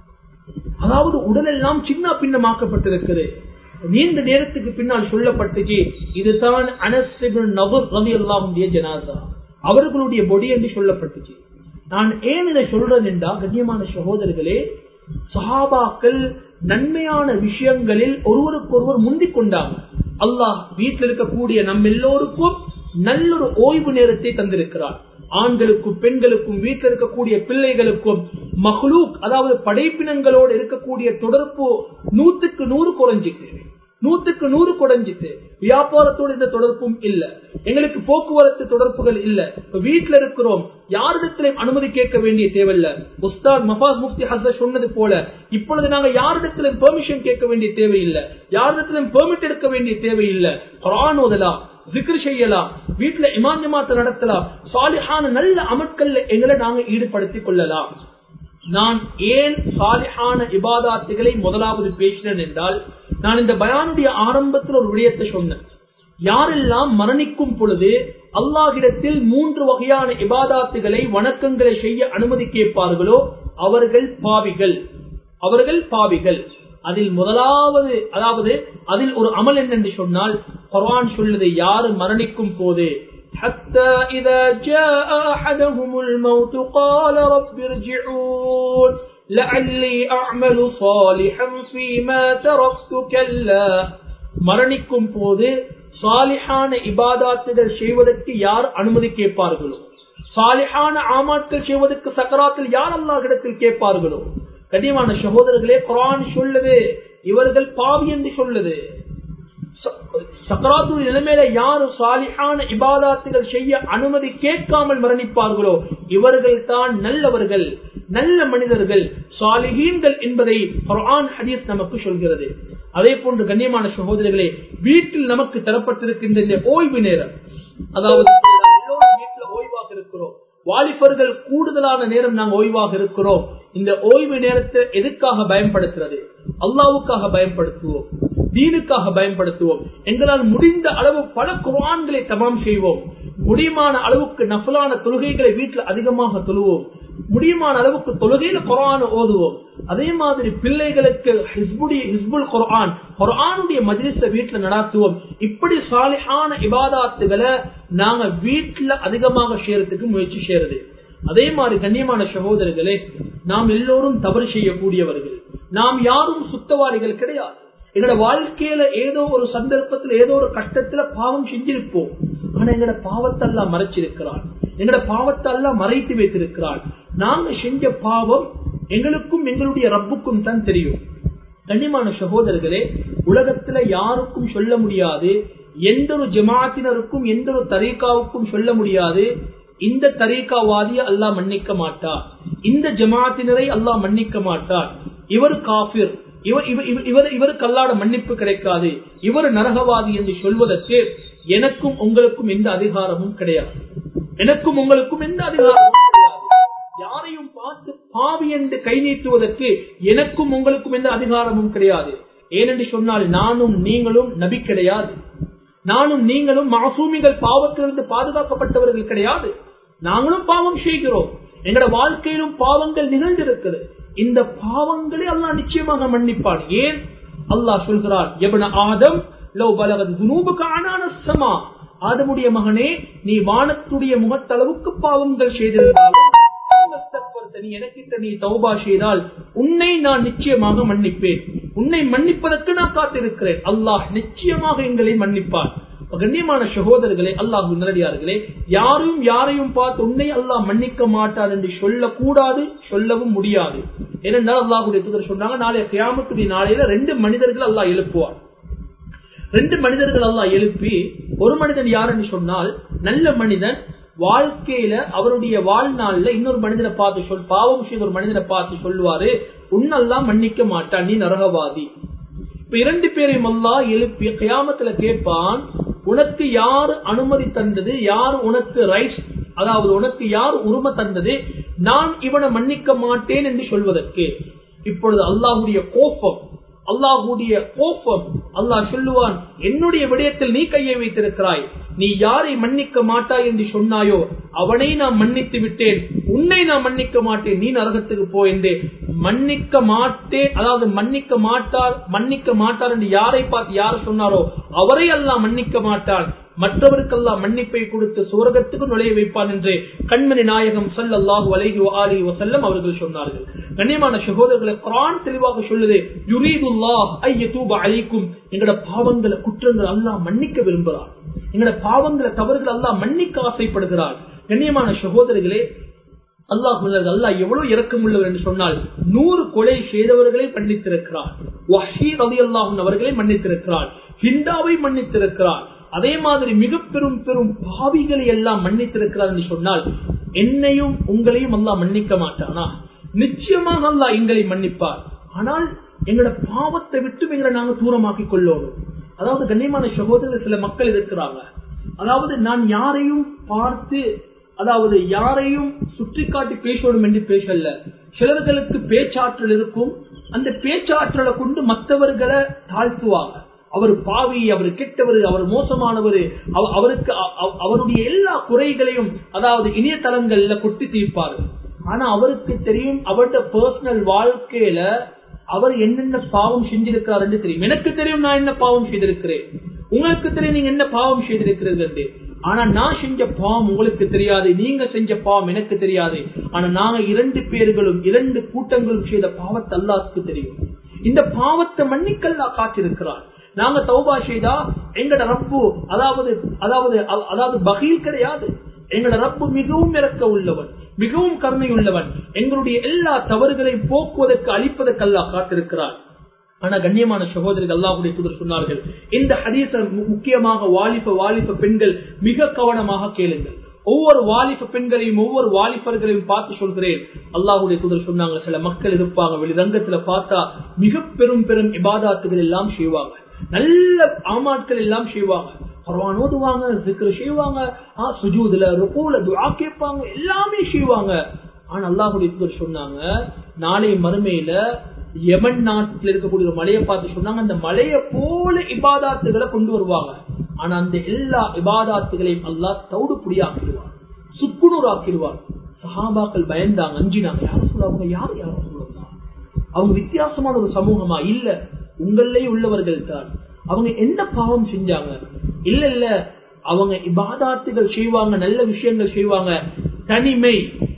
அதாவது உடலெல்லாம் சின்ன பின்னமாக்கப்பட்டிருக்கிறது நீண்ட நேரத்துக்கு பின்னால் சொல்லப்பட்டுச்சு இதுதான் அனஸ் இப்னு நபர் ரவி அல்லாஹுடைய ஜனாசா அவர்களுடைய பொடி என்று சொல்லப்பட்டுச்சு நான் ஏன் இதை சொல்றேன் என்றால் கண்ணியமான சகோதரர்களே சஹாபாக்கள் நன்மையான விஷயங்களில் ஒருவருக்கொருவர் முந்திக் கொண்டாங்க அல்லாஹ் வீட்டில் இருக்கக்கூடிய நம்ம எல்லோருக்கும் நல்லொரு ஓய்வு நேரத்தை தந்திருக்கிறார் ஆண்களுக்கும் பெண்களுக்கும் வீட்டில் இருக்கக்கூடிய பிள்ளைகளுக்கும் மஹ்லூக் அதாவது படைப்பினங்களோடு இருக்கக்கூடிய தொடர்பு நூத்துக்கு நூறு குறைஞ்சிட்டு நூத்துக்கு நூறு குறைஞ்சிட்டு வியாபாரத்தோடு இந்த தொடர்பும் இல்ல எங்களுக்கு போக்குவரத்து தொடர்புகள் இல்ல இப்ப வீட்டுல இருக்கிறோம் யாரிடத்திலும் அனுமதி கேட்க வேண்டிய தேவையில்ல உஸ்தாத் மஃபாஸ் முஃப்தி ஹசரத் சொன்னது போல இப்பொழுது நாங்க யாரிடத்திலும் பெர்மிஷன் கேட்க வேண்டிய தேவையில்லை யாரிடத்திலும் பெர்மிட் எடுக்க வேண்டிய தேவையில்லை குரான் ஓதலாம் விக்ர் செய்யலாம் வீட்டுல இமாம் ஜமாத்தை நடத்தலாம் சாலிஹான நல்ல அமட்கள்ல எங்களை நாங்க ஈடுபடுத்திக் கொள்ளலாம் நான் ஏன் சாலிஹான இபாதாத்துகளை முதலாவது பேசினேன் என்றால் நான் இந்த பயானுடைய ஆரம்பத்தில் ஒரு விடயத்தை சொன்னேன் யாரெல்லாம் மரணிக்கும் பொழுது அல்லாஹிடத்தில் மூன்று வகையான இபாதாத்துகளை வணக்கங்களை செய்ய அனுமதி கேட்பார்களோ அவர்கள் பாவிகள் அவர்கள் பாவிகள் அதில் முதலாவது அதாவது அதில் ஒரு அமல் என்னென்று சொன்னால் குர்ஆன் சொல்லுது யாரு மரணிக்கும் போது حتى إذا جاء أحدهم الموت قال رب ارجعون لعلي أعمل صالحا فيما تركت كلا மரணிக்கும் போது சாலிஹான இபாதாத்துகள் செய்வதற்கு யார் அனுமதி கேட்பார்களோ சாலிஹான ஆமாட்கள் செய்வதற்கு சக்கராத்தில் யார் அல்லாஹிடத்தில் கேட்பார்களோ கண்ணியமான சகோதரர்களே குரான் சொல்லுது இவர்கள் பாவி என்று சொல்லுது சக்கராத்துடைய நிலைமையில யாரு சாலிஹான இபாதாத்துகள் செய்ய அனுமதி கேட்காமல் மரணிப்பார்களோ இவர்கள் தான் நல்லவர்கள் நல்ல மனிதர்கள் சாலிஹீன்கள் என்பதை குர்ஆன் ஹதீஸ் நமக்கு சொல்கிறது அதே போன்று கண்ணியமான சகோதரர்களே வீட்டில் நமக்கு தரப்பட்டிருக்கின்ற இந்த ஓய்வு நேரம் அதாவது எல்லோரும் வீட்டில் ஓய்வாக இருக்கிறோம் வாலிபர்கள் கூடுதலான நேரம் நாங்கள் ஓய்வாக இருக்கிறோம் இந்த ஓய்வு நேரத்தை எதுக்காக பயன்படுத்துறது அல்லாவுக்காக பயன்படுத்துவோம் தீனுக்காக பயன்படுத்துவோம் எங்களால் முடிந்த அளவு பல குரான்களை தமாம் செய்வோம் முடியுமான அளவுக்கு நஃபலான தொழுகைகளை வீட்டில் அதிகமாக தொழுவோம் முடியுமான அளவுக்கு தொழுகையில குரான ஓதுவோம் அதே மாதிரி பிள்ளைகளுக்கு ஹிஸ்புடைய ஹிஸ்புல் குரான் குரானுடைய மஜ்லிஸ வீட்டுல நடாத்துவோம் இப்படி சாலிஹான இபாதாத்துகளை நாங்க வீட்டுல அதிகமாக செய்யறதுக்கு முயற்சி செய்யறது அதே மாதிரி கண்ணியமான சகோதரர்களே நாம் எல்லோரும் தவறு செய்யக்கூடியவர்கள் நாம் யாரும் சுத்தவாளிகள் கிடையாது எங்களோட வாழ்க்கையில ஏதோ ஒரு சந்தர்ப்பத்தில் ஏதோ ஒரு கட்டத்துல பாவம் செஞ்சிருப்போம் ஆனா எங்களோட பாவத்தை எல்லாம் மறைச்சிருக்கிறான் எங்களோட பாவத்தை எல்லாம் மறைத்து வைத்திருக்கிறான் நாங்க செஞ்ச பாவம் எங்களுக்கும் எங்களுடைய ரப்புக்கும் தான் தெரியும் கண்ணியமான சகோதரர்களே உலகத்துல யாருக்கும் சொல்ல முடியாது எந்த ஒரு ஜமாத்தினருக்கும் எந்த ஒரு தரீக்காவுக்கும் சொல்ல முடியாது இந்த தரீக்காவாதிய அல்லாஹ் மன்னிக்க மாட்டார் இந்த ஜமாத்தினரை அல்லாஹ் மன்னிக்க மாட்டார் இவர் காபிர் இவர் இவர் இவருக்கு அல்லாட மன்னிப்பு கிடைக்காது இவர் நரகவாதி என்று சொல்வதற்கு எனக்கும் உங்களுக்கும் எந்த அதிகாரமும் கிடையாது எனக்கும் உங்களுக்கும் எந்த அதிகாரமும் கிடையாது யாரையும் பார்த்து பாவி என்று கை நீட்டுவதற்கு எனக்கும் உங்களுக்கும் எந்த அதிகாரமும் கிடையாது ஏனென்று சொன்னால் நானும் நீங்களும் நபி கிடையாது நானும் நீங்களும் மாசூமிகள் பாவத்திலிருந்து பாதுகாக்கப்பட்டவர்கள் கிடையாது நாங்களும் பாவம் செய்கிறோம் எங்களோட வாழ்க்கையிலும் பாவங்கள் நிகழ்ந்திருக்கிறது இந்த பாவங்களை அல்லாஹ் நிச்சயமாக மன்னிப்பான் ஏன் அல்லாஹ் சொல்கிறார் எவன ஆதம் லவ் பலகத் குனூபுக்கு ஆனான சமா ஆதமுடைய மகனே நீ வானத்துடைய முகத்தளவுக்கு பாவங்கள் செய்திருந்தாலும் நீ எனக்கிட்ட நீ தௌபா செய்தால் உன்னை நான் நிச்சயமாக மன்னிப்பேன் உன்னை மன்னிப்பதற்கு நான் காத்திருக்கிறேன் அல்லாஹ் நிச்சயமாக எங்களை மன்னிப்பான் கண்ணியமான சகோதரர்களே அல்லாஹ் நல்லடியார்களே யாரும் யாரையும் பார்த்து உன்னை அல்லாஹ் மன்னிக்க மாட்டார் என்று சொல்லக்கூடாது சொல்லவும் முடியாது ஏனென்றால் அல்லாஹுடைய தூதர் சொன்னாங்க நாளைய கியாமத்துடைய நாளையில ரெண்டு மனிதர்கள் அல்லாஹ் எழுப்புவார் ரெண்டு மனிதர்கள் அல்லாஹ் எழுப்பி ஒரு மனிதன் யாருன்னு சொன்னால் நல்ல மனிதன் வாழ்க்கையில அவருடைய வாழ்நாள்ல இன்னொரு மனிதனை பார்த்து சொல் பாவம் செய்த ஒரு மனிதனை பார்த்து சொல்லுவாரு உன்னெல்லாம் மன்னிக்க மாட்டான் நீ நரகவாதி இப்ப இரண்டு பேரையும் அல்லா எழுப்பி கயாமத்துல கேட்பான் உனக்கு யார் அனுமதி தந்தது யார் உனக்கு ரைட்ஸ் அதாவது உனக்கு யார் உரிமை தந்தது நான் இவனை மன்னிக்க மாட்டேன் என்று சொல்வதற்கு இப்பொழுது அல்லாஹுடைய கோபம் அல்லாஹுடைய கோபம் அல்லாஹ் சொல்லுவான் என்னுடைய விடயத்தில் நீ கையை வைத்திருக்கிறாய் நீ யாரை மன்னிக்க மாட்டாய் என்று சொன்னாயோ அவனை நான் மன்னித்து விட்டேன் உன்னை நான் மன்னிக்க மாட்டேன் நீ நரகத்துக்கு போ என்று மன்னிக்க மாட்டேன் அதாவது மன்னிக்க மாட்டார் மன்னிக்க மாட்டார் என்று யாரை பார்த்து யார் சொன்னாரோ அவரை எல்லாம் மன்னிக்க மாட்டான் மற்றவருக்கெல்லாம் மன்னிப்பை கொடுத்து சுவர்க்கத்துக்கு நுழைய வைப்பான் என்று கண்மணி நாயகம் சல்லல்லாஹு அலைஹி ஆலி வசல்லம் அவர்கள் சொன்னார்கள் கண்ணியமான சகோதரர்களை குரான் தெளிவாக சொல்லுது யுரீதுல்லாஹ் ஐயதூப அலைக்கும் எங்களோட பாவங்களை குற்றங்கள் அல்லாஹ் மன்னிக்க விரும்புகிறார் எங்களோட பாவங்களை தவறுகள் அல்லாஹ் மன்னிக்க ஆசைப்படுகிறார் கண்ணியமான சகோதரர்களே அல்லாஹ் அல்லாஹ் எவ்வளவு இறக்கம் உள்ளவர் என்று சொன்னால் நூறு கொலை செய்தவர்களை மன்னித்திருக்கிறார் வஹீ ரவி அல்லாஹும் அவர்களை மன்னித்திருக்கிறார் ஹிண்டாவை மன்னித்திருக்கிறார் அதே மாதிரி மிக பெரும் பெரும் பாவிகளை எல்லாம் மன்னித்திருக்கிறார் என்று சொன்னால் என்னையும் உங்களையும் அல்லாஹ் மன்னிக்க மாட்டானா நிச்சயமாக அல்லாஹ் எங்களை மன்னிப்பார் ஆனால் எங்களோட பாவத்தை விட்டு எங்களை நாங்க தூரமாக்கிக் கொள்ளணும் அதாவது கண்ணியமான சகோதரர் சில மக்கள் இருக்கிறாங்க அதாவது நான் யாரையும் பார்த்து அதாவது யாரையும் சுற்றி காட்டி பேசணும் என்று பேசல சிலர்களுக்கு பேச்சாற்றல் இருக்கும் அந்த பேச்சாற்றலை கொண்டு மற்றவர்களை தாழ்த்துவாங்க அவர் பாவி அவர் கெட்டவர் அவர் மோசமானவர் அவருக்கு அவருடைய எல்லா குறைகளையும் அதாவது இணையதளங்கள்ல கொட்டி தீர்ப்பாரு ஆனா அவருக்கு தெரியும் அவருடைய பர்சனல் வாழ்க்கையில அவர் என்னென்ன பாவம் செஞ்சிருக்காரு தெரியும் எனக்கு தெரியும் நான் என்ன பாவம் செய்திருக்கிறேன் உங்களுக்கு தெரியும் நீங்க என்ன பாவம் செய்திருக்கிறது ஆனா நான் செஞ்ச பாவம் உங்களுக்கு தெரியாது நீங்க செஞ்ச பாவம் எனக்கு தெரியாது ஆனா நாங்க இரண்டு பேர்களும் இரண்டு கூட்டங்களும் செய்த பாவத்தை அல்லாத்துக்கு தெரியும் இந்த பாவத்தை மன்னிக்கல்லா காத்திருக்கிறார் நாங்க தௌபா செய்தா எங்கட ரப்பு அதாவது அதாவது அதாவது பகீல் கிடையாது எங்கட ரப்பு மிகவும் இறக்க உள்ளவன் மிகவும் கருணை உள்ளவன் எங்களுடைய எல்லா தவறுகளையும் போக்குவதற்கு அழிப்பதற்கு அல்லா காத்திருக்கிறார் ஆனா கண்ணியமான சகோதரர்கள் அல்லாஹுடைய தூதர் சொன்னார்கள் இந்த ஹதீச முக்கியமாக வாலிப வாலிப பெண்கள் மிக கவனமாக கேளுங்கள் ஒவ்வொரு வாலிப பெண்களையும் ஒவ்வொரு வாலிபர்களையும் பார்த்து சொல்கிறேன் அல்லாஹுடைய தூதர் சொன்னாங்க சில மக்கள் இருப்பாங்க வெளிரங்கத்துல பார்த்தா மிக பெரும் பெரும் இபாதாத்துகள் எல்லாம் செய்வாங்க நல்ல ஆமாட்கள் எல்லாம் செய்வாங்க குர்ஆன் ஓதுவாங்க ஜிக்ர் செய்வாங்க சுஜூதுல ருகூல துஆ கேட்பாங்க எல்லாமே செய்வாங்க ஆனா அல்லாஹ்வுடைய தூதர் சொன்னாங்க நாளை மறுமையில யமன் நாட்டில் இருக்கக்கூடிய ஒரு மலையை பார்த்து சொன்னாங்க அந்த மலையை போல இபாதாத்துகளை கொண்டு வருவாங்க ஆனா அந்த எல்லா இபாதாத்துகளையும் அல்லாஹ் தௌடு புடியாக்கிடுவார் சுக்குநூறு ஆக்கிடுவார் சஹாபாக்கள் பயந்தாங்க அஞ்சினாங்க யாரும் சொல்லுவாங்க யார் யாரும் சொல்லுவாங்க அவங்க வித்தியாசமான ஒரு சமூகமா இல்ல உங்களே உள்ளவர்கள் தான் அவங்க என்ன பாவம் செஞ்சாங்க இல்ல இல்ல அவங்க இபாதாத்துகள் செய்வாங்க நல்ல விஷயங்கள் செய்வாங்க தனிமை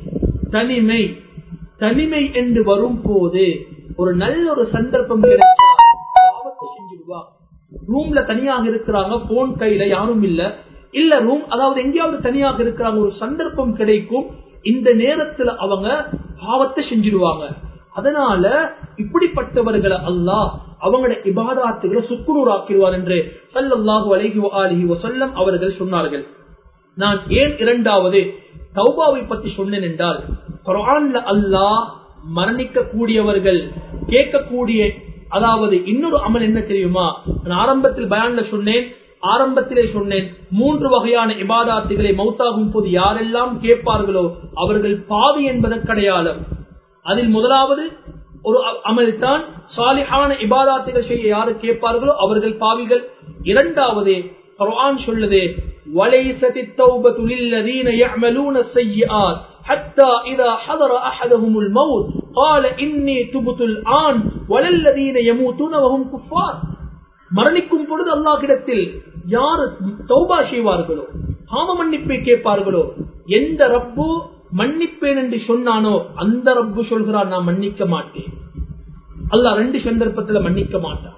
தனிமை தனிமை என்று வரும் போது ஒரு நல்ல ஒரு சந்தர்ப்பம் கிடைச்சா பாவத்தை செஞ்சிடுவா ரூம்ல தனியாக இருக்கிறாங்க போன் கையில யாரும் இல்ல இல்ல ரூம் அதாவது எங்கேயாவது தனியாக இருக்கிறாங்க ஒரு சந்தர்ப்பம் கிடைக்கும் இந்த நேரத்துல அவங்க பாவத்தை செஞ்சிடுவாங்க அதனால இப்படிப்பட்டவர்களை அல்லாஹ் அவங்களோட இபாதாத்துகளை சுக்குநூறாக்கிடுவார் என்று சல்லல்லாஹு அலைஹி அலிஹி வசல்லம் அவர்கள் சொன்னார்கள் நான் ஏன் இரண்டாவது தௌபாவை பத்தி சொன்னேன் என்றால் குரான்ல அல்லாஹ் மரணிக்க கூடியவர்கள் கேட்கக்கூடிய அதாவது இன்னொரு அமல் என்ன தெரியுமா நான் ஆரம்பத்தில் பயான்ல சொன்னேன் ஆரம்பத்திலே சொன்னேன் மூன்று வகையான இபாதாத்துகளை மௌத்தாகும் போது யாரெல்லாம் கேட்பார்களோ அவர்கள் பாவி என்பதன் அடையாளம் அதில் முதலாவது ஒரு அமல் தான் சாலிஹான இபாதாத்துகள் செய்ய யாரு கேட்பார்களோ அவர்கள் பாவிகள் இரண்டாவது குர்ஆன் சொல்லுது வலைசத் التوبة للذين يعملون السيئات حتى إذا حضر أحدهم الموت قال إني تبت الآن وللذين يموتون وهم كفار மரணிக்கும் பொழுது அல்லாஹ்விடத்தில் யார் தௌபா செய்வார்களோ பாவ மன்னிப்பை கேட்பார்களோ எந்த ரப்பு மன்னிப்பேன் என்று சொன்னானோ அந்த ரப்பு சொல்கிறார் நான் மன்னிக்க மாட்டேன் அல்லாஹ் ரெண்டு சந்தர்ப்பத்துல மன்னிக்க மாட்டான்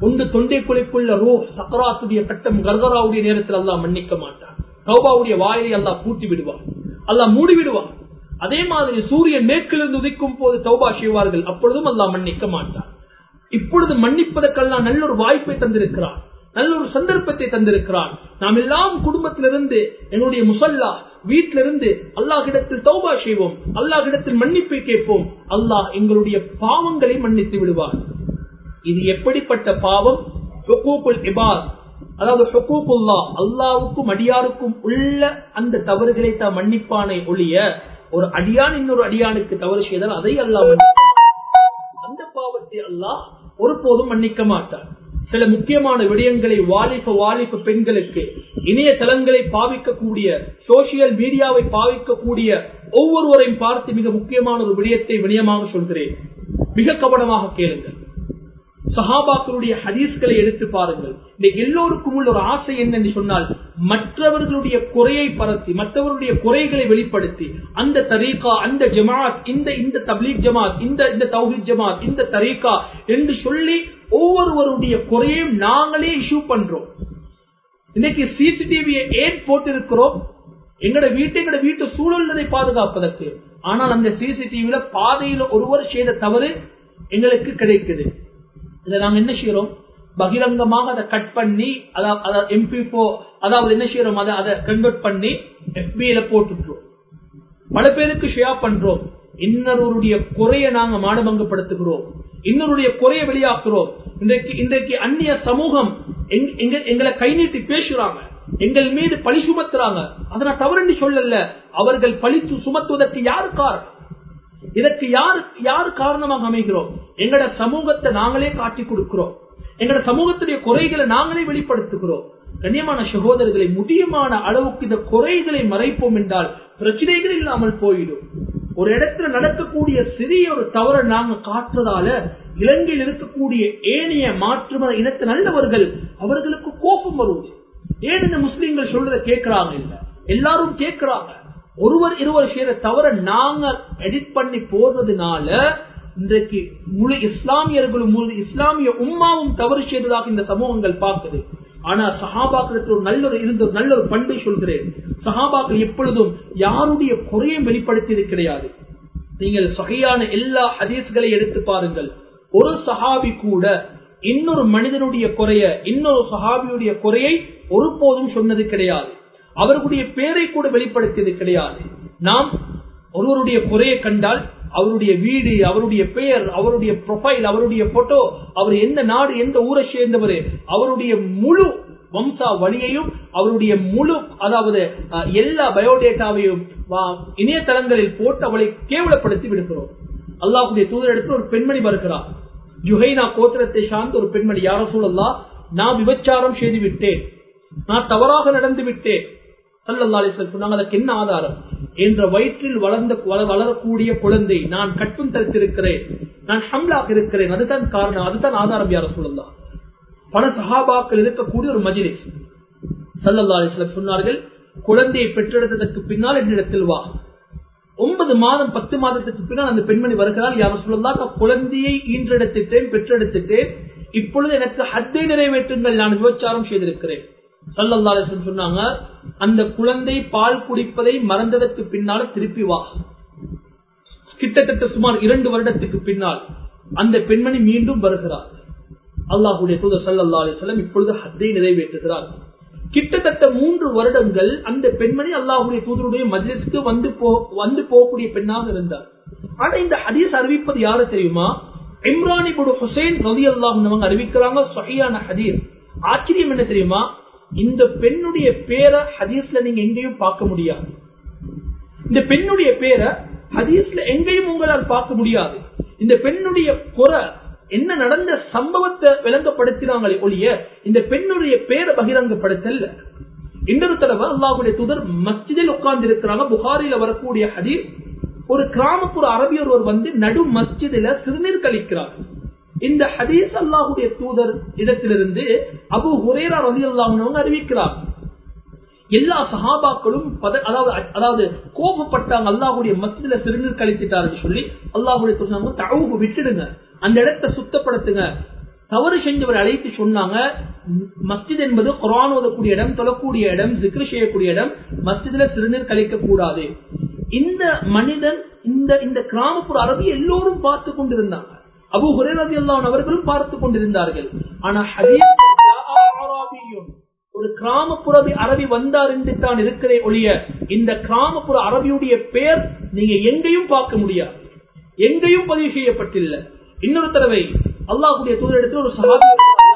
ஒன்று தொண்டைக்குழிக்குள்ள ரூ சக்கராத்துடைய கட்டம் கர்கராவுடைய நேரத்தில் அல்லாஹ் மன்னிக்க மாட்டான் கௌபாவுடைய வாயிலை அல்லாஹ் பூட்டி விடுவான் அல்லாஹ் மூடி விடுவான் அதே மாதிரி சூரியன் மேற்கிலிருந்து உதிக்கும் போது தௌபா செய்வார்கள் அப்பொழுதும் அல்லாஹ் மன்னிக்க மாட்டான் இப்பொழுது மன்னிப்பதற்கெல்லாம் நல்ல ஒரு வாய்ப்பை தந்திருக்கிறான் நல்ல ஒரு சந்தர்ப்பத்தை தந்திருக்கிறான் நாம் எல்லாம் குடும்பத்திலிருந்து என்னுடைய முசல்லா வீட்டிலிருந்து அல்லாஹிடத்தில் தௌபா செய்வோம் அல்லாஹிடத்தில் மன்னிப்பை கேட்போம் அல்லாஹ் எங்களுடைய பாவங்களை மன்னித்து விடுவார் இது எப்படிப்பட்ட பாவம் ஹுகூக்குல் இபாத் அதாவது ஹுகூக்குல்லா அல்லாவுக்கும் அடியாருக்கும் உள்ள அந்த தவறுகளை தான் மன்னிப்பானை ஒழிய ஒரு அடியான் இன்னொரு அடியானுக்கு தவறு செய்தால் அதை அல்லாஹ் மன்னிப்பான் அந்த பாவத்தை அல்லாஹ் ஒருபோதும் மன்னிக்க மாட்டார் சில முக்கியமான விடயங்களை வாலிப வாலிப பெண்களுக்கு இணையதளங்களை பாவிக்கக்கூடிய சோசியல் மீடியாவை பாவிக்கக்கூடிய ஒவ்வொருவரையும் பார்த்து மிக முக்கியமான ஒரு விடயத்தை வினயமாக சொல்கிறேன் மிக கவனமாக கேளுங்கள் சஹாபாக்களுடைய ஹதீஸ்களை எடுத்து பாருங்கள் இந்த எல்லோருக்கும் உள்ள ஒரு ஆசை என்னன்னு சொன்னால் மற்றவர்களுடைய குறையை பரத்தி மற்றவர்களுடைய குறைகளை வெளிப்படுத்தி அந்த தரீகா அந்த ஜமாத் இந்த இந்த தப்லீக் ஜமாத் இந்த இந்த தௌஹித் ஜமாத் இந்த தரீகா என்று சொல்லி ஒவ்வொருவருடைய குறையும் நாங்களே இஷ்யூ பண்றோம் இன்னைக்கு சிசிடிவியை ஏன் போட்டிருக்கிறோம் எங்கட வீட்டு எங்கட வீட்டு சூழல்களை பாதுகாப்பதற்கு ஆனால் அந்த சிசிடிவில பாதையில ஒருவர் செய்த தவறு எங்களுக்கு கிடைக்குது இதை நாங்க என்ன செய்யறோம் பகிரங்கமாக அதை கட் பண்ணி எம்பி அதாவது என்ன செய்யறோம் அதை அதை கன்வெர்ட் பண்ணி எஃபியில போட்டுட்டோம் பல பேருக்கு ஷேர் பண்றோம் இன்னொருடைய குறைய நாங்க மானபங்கப்படுத்துகிறோம் இன்னொருடைய குறைய வெளியாக்குறோம் இன்றைக்கு இன்றைக்கு அந்நிய சமூகம் எங்களை கை நீட்டி பேசுறாங்க எங்கள் மீது பழி சுமத்துறாங்க அதை நான் தவறு சொல்லல அவர்கள் பழி சுமத்துவதற்கு யாரு காரணம் இதற்கு யாரு யாரு காரணமாக அமைகிறோம் எங்கட சமூகத்தை நாங்களே காட்டி கொடுக்கிறோம் எங்கட சமூகத்துடைய குறைகளை நாங்களே வெளிப்படுத்துகிறோம் கண்ணியமான சகோதரர்களை முடியுமான அளவுக்கு இந்த குறைகளை மறைப்போம் என்றால் பிரச்சனைகள் இல்லாமல் போயிடும் ஒரு இடத்துல நடக்கக்கூடிய சிறிய ஒரு தவறை நாங்க காட்டுறதால இலங்கையில் இருக்கக்கூடிய ஏனைய மாற்றுமத இனத்து நல்லவர்கள் அவர்களுக்கு கோபம் வருவது ஏன் இந்த முஸ்லீம்கள் சொல்றதை கேட்கிறாங்க இல்ல எல்லாரும் கேட்கிறாங்க ஒருவர் இருவர் செய்யற தவிர நாங்க எடிட் பண்ணி போடுறதுனால இன்றைக்கு முழு இஸ்லாமியர்களும் முழு இஸ்லாமிய உம்மாவும் தவறு செய்ததாக இந்த சமூகங்கள் பார்க்குது ஆனா சஹாபாக்களுக்கு ஒரு நல்ல ஒரு இருந்த நல்ல ஒரு பண்பை சொல்கிறேன் சஹாபாக்கள் எப்பொழுதும் யாருடைய குறையும் வெளிப்படுத்தியது கிடையாது நீங்கள் சகையான எல்லா ஹதீஸ்களை எடுத்து பாருங்கள் ஒரு சஹாபி கூட இன்னொரு மனிதனுடைய குறைய இன்னொரு சஹாபியுடைய குறையை ஒருபோதும் சொன்னது கிடையாது அவர்களுடைய பேரை கூட வெளிப்படுத்தியது கிடையாது நாம் ஒருவருடைய குறையை கண்டால் அவருடைய வீடு அவருடைய பெயர் அவருடைய ப்ரொஃபைல் அவருடைய போட்டோ அவர் எந்த நாடு எந்த ஊரை சேர்ந்தவர் அவருடைய முழு வம்சா வழியையும் அவருடைய முழு அதாவது எல்லா பயோடேட்டாவையும் இணையதளங்களில் போட்டு அவளை கேவலப்படுத்தி விடுகிறோம் அல்லாஹுடைய தூதரிடத்தில் ஒரு பெண்மணி வருகிறார் ஜுஹைனா கோத்திரத்தை சார்ந்த ஒரு பெண்மணி யார சூழல்லா நான் விபச்சாரம் செய்து விட்டேன் நான் தவறாக நடந்து விட்டேன் சொன்னாங்க அதற்கு என்ன ஆதாரம் என்ற வயிற்றில் வளர்ந்த வளரக்கூடிய குழந்தை நான் கட்டும் தரித்திருக்கிறேன் நான் ஹம்லாக இருக்கிறேன் அதுதான் காரணம் அதுதான் ஆதாரம் யார சொல்லலாம் பல சகாபாக்கள் இருக்கக்கூடிய ஒரு மஜிலிஸ் சல்லல்லா அலிஸ்லம் சொன்னார்கள் குழந்தையை பெற்றெடுத்ததற்கு பின்னால் என்னிடத்தில் வா ஒன்பது மாதம் பத்து மாதத்துக்கு பின்னால் அந்த பெண்மணி வருகிறாள் யார சொல்லலாம் நான் குழந்தையை ஈன்றெடுத்துட்டேன் பெற்றெடுத்துட்டேன் இப்பொழுது எனக்கு ஹத்தை நிறைவேற்றுங்கள் நான் விபச்சாரம் செய்திருக்கிறேன் சல்லல்லாசன் சொன்னாங்க அந்த குழந்தை பால் குடிப்பதை மறந்ததற்கு பின்னால் திருப்பி வா கிட்டத்தட்ட சுமார் இரண்டு வருடத்துக்கு பின்னால் அந்த பெண்மணி மீண்டும் வருகிறார் அல்லாஹுடைய தூதர் சல்லா அலிஸ்லாம் இப்பொழுது ஹத்தை நிறைவேற்றுகிறார் கிட்டத்தட்ட மூன்று வருடங்கள் அந்த பெண்மணி அல்லாஹுடைய தூதருடைய மஜ்லிஸ்க்கு வந்து போ வந்து போகக்கூடிய பெண்ணாக இருந்தார் ஆனா இந்த ஹதீஸ் அறிவிப்பது யாரு தெரியுமா இம்ரானி புடு ஹுசைன் ரவி அல்லாஹ் அறிவிக்கிறாங்க சஹியான ஹதீஸ் ஆச்சரியம் என்ன தெரியுமா இந்த பெண்ணுடைய பேரை ஹதீஸ்ல நீங்க எங்கேயும் பார்க்க முடியாது இந்த பெண்ணுடைய பேரை ஹதீஸ்ல எங்கேயும் உங்களால் பார்க்க முடியாது இந்த பெண்ணுடைய குறை என்ன நடந்த சம்பவத்தை விளங்கப்படுத்தினாங்களே ஒழிய இந்த பெண்ணுடைய பேரை பகிரங்கப்படுத்தல இன்னொரு தடவை அல்லாஹுடைய தூதர் மஸ்ஜிதில் உட்கார்ந்து இருக்கிறாங்க புகாரில வரக்கூடிய ஹதீஸ் ஒரு கிராமப்புற அரபியர் ஒருவர் வந்து நடு மஸ்ஜிதில சிறுநீர் கழிக்கிறார் இந்த ஹதீஸ் அல்லாஹுடைய தூதர் இடத்திலிருந்து அபு ஹுரேரா ரவி அல்லாஹ் அறிவிக்கிறார் எல்லா சஹாபாக்களும் அதாவது அதாவது கோபப்பட்டாங்க அல்லாஹுடைய மத்தியில சிறுநீர் கழித்துட்டாருன்னு சொல்லி அல்லாஹுடைய தூதர் தழுவு விட்டுடுங்க அந்த இடத்தை சுத்தப்படுத்துங்க தவறு செஞ்சவரை அழைத்து சொன்னாங்க மஸ்ஜித் என்பது குரான் ஓதக்கூடிய இடம் தொழக்கூடிய இடம் ஜிக்ரு செய்யக்கூடிய இடம் மஸ்ஜித்ல சிறுநீர் கழிக்க கூடாது இந்த மனிதன் இந்த இந்த கிராமப்புற அரபி எல்லோரும் பார்த்து கொண்டிருந்தாங்க அபு ஹுரேரதி அல்லான் அவர்களும் பார்த்து கொண்டிருந்தார்கள் ஆனா ஒரு கிராமப்புற அரபி வந்தார் என்று தான் இருக்கிறே ஒழிய இந்த கிராமப்புற அரபியுடைய பெயர் நீங்க எங்கேயும் பார்க்க முடியாது எங்கேயும் பதிவு செய்யப்பட்டில்லை இன்னொரு தடவை அல்லாஹுடைய தூதரிடத்தில் ஒரு சகாபி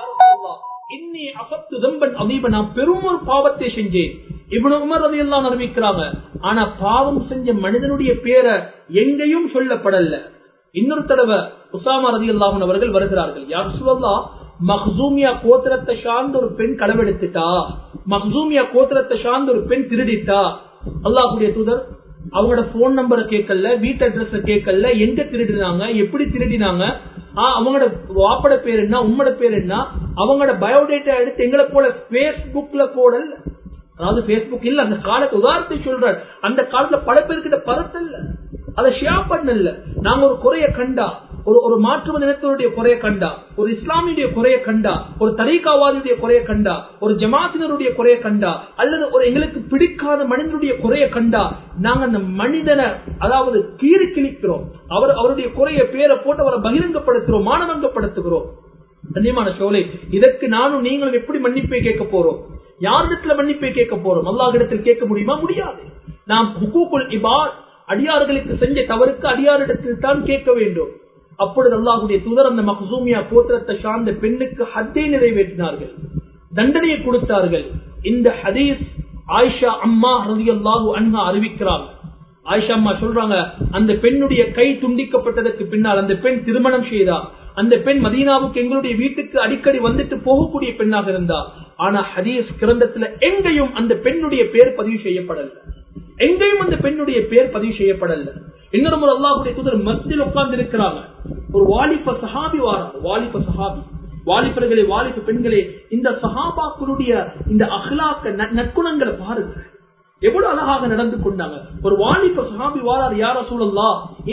இன்னி அசத்து தம்பன் அதீப நான் பெரும் ஒரு பாவத்தை செஞ்சேன் இவ்வளவு உமர் ரதி எல்லாம் அறிவிக்கிறாங்க ஆனா பாவம் செஞ்ச மனிதனுடைய பேரை எங்கேயும் சொல்லப்படல இன்னொரு தடவை உசாமா ரதி அல்லாஹன் அவர்கள் வருகிறார்கள் யார் சொல்லா மஹ்சூமியா கோத்திரத்தை சார்ந்த ஒரு பெண் களவெடுத்துட்டா மஹ்சூமியா கோத்திரத்தை சார்ந்த ஒரு பெண் திருடிட்டா அல்லாஹுடைய தூதர் அவங்களோட போன் நம்பரை கேட்கல வீட்டு அட்ரஸ் கேட்கல எங்க திருடினாங்க எப்படி திருடினாங்க அவங்களோட வாப்பட பேர் என்ன உம்மோட பேர் என்ன அவங்களோட பயோடேட்டா எடுத்து எங்களை போல பேஸ்புக்ல போடல அதாவது பேஸ்புக் இல்ல அந்த காலத்து உதாரணத்தை சொல்றாரு அந்த காலத்துல பல பேர்கிட்ட பரத்தல்ல அதை ஷேர் பண்ணல நாங்க ஒரு குறைய கண்டா ஒரு ஒரு மாற்று நிலத்தினுடைய குறைய கண்டா ஒரு இஸ்லாமியுடைய குறைய கண்டா ஒரு தரீகாவாதியுடைய குறைய கண்டா ஒரு ஜமாத்தினருடைய குறைய கண்டா அல்லது ஒரு எங்களுக்கு பிடிக்காத மனிதனுடைய குறைய கண்டா நாங்க அந்த மனிதனை அதாவது கீறி கிழிக்கிறோம் அவர் அவருடைய குறைய பேரை போட்டு அவரை பகிரங்கப்படுத்துறோம் மானவங்கப்படுத்துகிறோம் கண்ணியமான சோலை இதற்கு நானும் நீங்களும் எப்படி மன்னிப்பை கேட்க போறோம் யாரிடத்துல மன்னிப்பை கேட்க போறோம் அல்லாஹிடத்தில் கேட்க முடியுமா முடியாது நாம் ஹுகூக்குல் இபாத் அடியார்களுக்கு செஞ்ச தவறுக்கு அடியாரிடத்தில் தான் கேட்க வேண்டும் அப்பொழுது அல்லாஹுடைய தூதர் அந்த மஹசூமியா கோத்திரத்தை சார்ந்த பெண்ணுக்கு ஹத்தை நிறைவேற்றினார்கள் தண்டனையை கொடுத்தார்கள் இந்த ஹதீஸ் ஆயிஷா அம்மா ரதி அல்லாஹு அன்ஹா அறிவிக்கிறாங்க ஆயிஷா அம்மா சொல்றாங்க அந்த பெண்ணுடைய கை துண்டிக்கப்பட்டதற்கு பின்னால் அந்த பெண் திருமணம் செய்தா அந்த பெண் மதீனாவுக்கு எங்களுடைய வீட்டுக்கு அடிக்கடி வந்துட்டு போகக்கூடிய பெண்ணாக இருந்தா ஆனா ஹதீஸ் கிரந்தத்துல எங்கேயும் அந்த பெண்ணுடைய பேர் பதிவு செய்யப்படல எங்கேயும் அந்த பெண்ணுடைய பேர் பதிவு செய்யப்படல இன்னொரு முறை அல்லாஹுடைய தூதர் மஸ்ஜில் உட்கார்ந்து இருக்கிறாங்க ஒரு வாலிப சஹாபி வாராங்க வாலிப சஹாபி வாலிபர்களே வாலிப பெண்களே இந்த சஹாபாக்களுடைய இந்த அஹ்லாக்க நற்குணங்களை பாருங்க எவ்வளவு அழகாக நடந்து கொண்டாங்க ஒரு வாலிப சஹாபி வாரார் யார சூழல்லா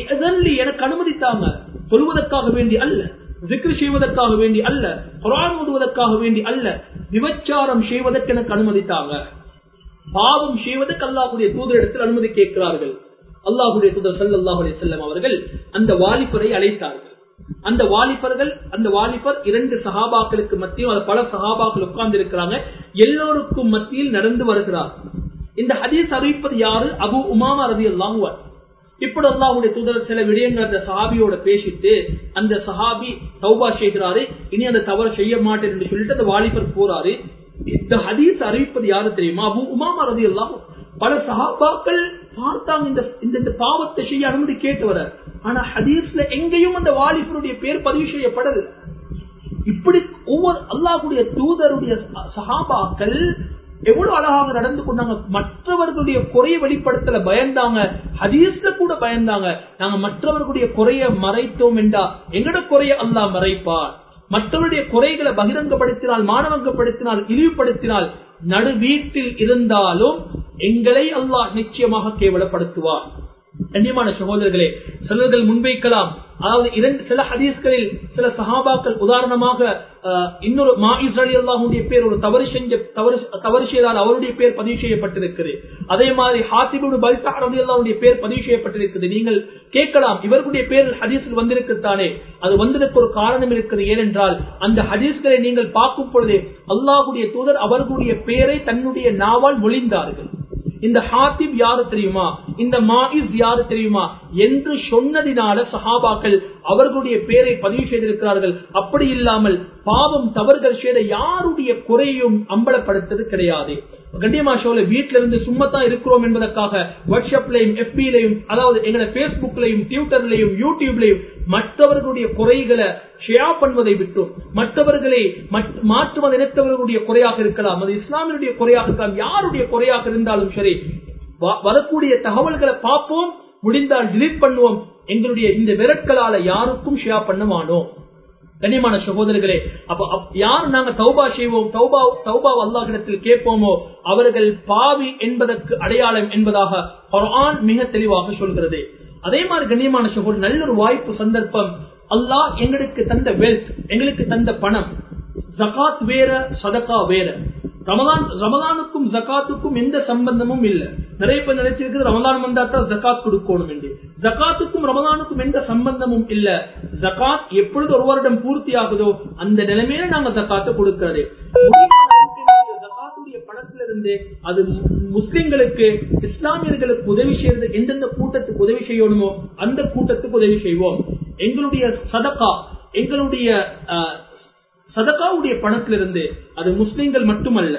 எனக்கு அனுமதித்தாங்க சொல்வதற்காக வேண்டி அல்ல விக்ரி செய்வதற்காக வேண்டி அல்ல குரான் ஓதுவதற்காக வேண்டி அல்ல விபச்சாரம் செய்வதற்கு எனக்கு அனுமதித்தாங்க பாவம் செய்வதற்கு அல்லாஹுடைய தூதரிடத்தில் அனுமதி கேட்கிறார்கள் அல்லாஹுடைய தூதர் சல்லாஹுடைய செல்லம் அவர்கள் அந்த வாலிபரை அழைத்தார்கள் அந்த வாலிபர்கள் அந்த வாலிபர் இரண்டு சகாபாக்களுக்கு மத்தியும் பல சகாபாக்கள் உட்கார்ந்து இருக்கிறாங்க எல்லோருக்கும் மத்தியில் நடந்து வருகிறார் இந்த ஹதீஸ் அறிவிப்பது யாரு அபு உமாமா ரதி அல்லாஹுவார் இப்படி அல்லாஹுடைய தூதர் சில விடயங்கள் அந்த சஹாபியோட பேசிட்டு அந்த சஹாபி தௌபா செய்கிறாரு இனி அந்த தவறு செய்ய மாட்டேன் என்று சொல்லிட்டு அந்த வாலிபர் போறாரு இந்த ஹதீஸ் அறிவிப்பது யாரு தெரியுமா அபு உமாமா ரதி அல்லாஹு பல சஹாபாக்கள் பார்த்தாங்க இந்த இந்த பாவத்தை செய்ய அனுமதி கேட்டு வர ஆனா ஹதீஸ்ல எங்கேயும் அந்த வாலிபருடைய பேர் பதிவு செய்யப்படல இப்படி ஒவ்வொரு அல்லாஹுடைய தூதருடைய சஹாபாக்கள் எவ்வளவு அழகாக நடந்து கொண்டாங்க மற்றவர்களுடைய குறைய வெளிப்படுத்தல பயந்தாங்க ஹதீஸ்ல கூட பயந்தாங்க நாங்க மற்றவர்களுடைய குறைய மறைத்தோம் என்றா எங்கட குறைய அல்லாஹ் மறைப்பார் மற்றவருடைய குறைகளை பகிரங்கப்படுத்தினால் மானவங்கப்படுத்தினால் இழிவுபடுத்தினால் நடு வீட்டில் இருந்தாலும் எங்களை அல்லாஹ் நிச்சயமாக கேவலப்படுத்துவார் கண்ணியமான சகோதரர்களே சிலர்கள் முன்வைக்கலாம் அதாவது இரண்டு சில ஹதீஸ்களில் சில சஹாபாக்கள் உதாரணமாக இன்னொரு மாஇஸ் அலி அல்லாஹுடைய பேர் ஒரு தவறு செஞ்ச தவறு தவறு செய்தால் அவருடைய பேர் பதிவு செய்யப்பட்டிருக்கிறது அதே மாதிரி ஹாத்திபு பல்தா அலி அல்லாவுடைய பேர் பதிவு செய்யப்பட்டிருக்கிறது நீங்கள் கேட்கலாம் இவர்களுடைய பேர் ஹதீஸில் வந்திருக்குத்தானே அது வந்திருக்க ஒரு காரணம் இருக்கிறது ஏனென்றால் அந்த ஹதீஸ்களை நீங்கள் பார்க்கும் பொழுதே அல்லாஹுடைய தூதர் அவர்களுடைய பேரை தன்னுடைய நாவால் மொழிந்தார்கள் இந்த ஹாத்திப் யாரு தெரியுமா இந்த மாயிஸ் யாரு தெரியுமா என்று சொன்னதினால சஹாபாக்கள் அவர்களுடைய பேரை பதிவு செய்திருக்கிறார்கள் அப்படி இல்லாமல் பாவம் தவறுகள் செய்த யாருடைய குறையும் அம்பலப்படுத்தது கிடையாது கண்டியமா ஷோல வீட்டுல இருந்து சும்மா தான் இருக்கிறோம் என்பதற்காக வாட்ஸ்அப்லையும் எஃபிலையும் அதாவது எங்களை பேஸ்புக்லையும் ட்விட்டர்லையும் யூடியூப்லையும் மற்றவர்களுடைய குறைகளை ஷேர் பண்ணுவதை விட்டும் மற்றவர்களை மாற்றுவ நினைத்தவர்களுடைய குறையாக இருக்கலாம் அது இஸ்லாமியனுடைய குறையாக இருக்கலாம் யாருடைய குறையாக இருந்தாலும் சரி வரக்கூடிய தகவல்களை பார்ப்போம் முடிந்தால் டிலீட் பண்ணுவோம் எங்களுடைய இந்த விரட்களால யாருக்கும் ஷேர் பண்ண மாட்டோம் கண்ணியமான சகோதரர்களே அப்ப யார் நாங்க தௌபா செய்வோம் தௌபா தௌபா அல்லாஹிடத்தில் கேட்போமோ அவர்கள் பாவி என்பதற்கு அடையாளம் என்பதாக குர்ஆன் மிக தெளிவாக சொல்கிறது அதே மாதிரி கண்ணியமான சகோதரர் நல்ல ஒரு வாய்ப்பு சந்தர்ப்பம் அல்லாஹ் எங்களுக்கு தந்த வெல்த் எங்களுக்கு தந்த பணம் ஜகாத் வேற சதகா வேற ரமலான் ரமலானுக்கும் ஜகாத்துக்கும் எந்த சம்பந்தமும் இல்ல நிறைய பேர் நினைச்சிருக்கிறது ரமலான் வந்தா தான் ஜகாத் கொடுக்கணும் என்று ஜகாத்துக்கும் ரமலானுக்கும் எந்த சம்பந்தமும் இல்ல ஜகாத் எப்பொழுது ஒரு வருடம் பூர்த்தி ஆகுதோ அந்த நிலைமையில நாங்க ஜகாத்தை கொடுக்கிறது ஜகாத்துடைய பணத்திலிருந்து அது முஸ்லிம்களுக்கு இஸ்லாமியர்களுக்கு உதவி செய்யறது எந்தெந்த கூட்டத்துக்கு உதவி செய்யணுமோ அந்த கூட்டத்துக்கு உதவி செய்வோம் எங்களுடைய சதகா எங்களுடைய சதகாவுடைய பணத்திலிருந்து அது முஸ்லிம்கள் மட்டுமல்ல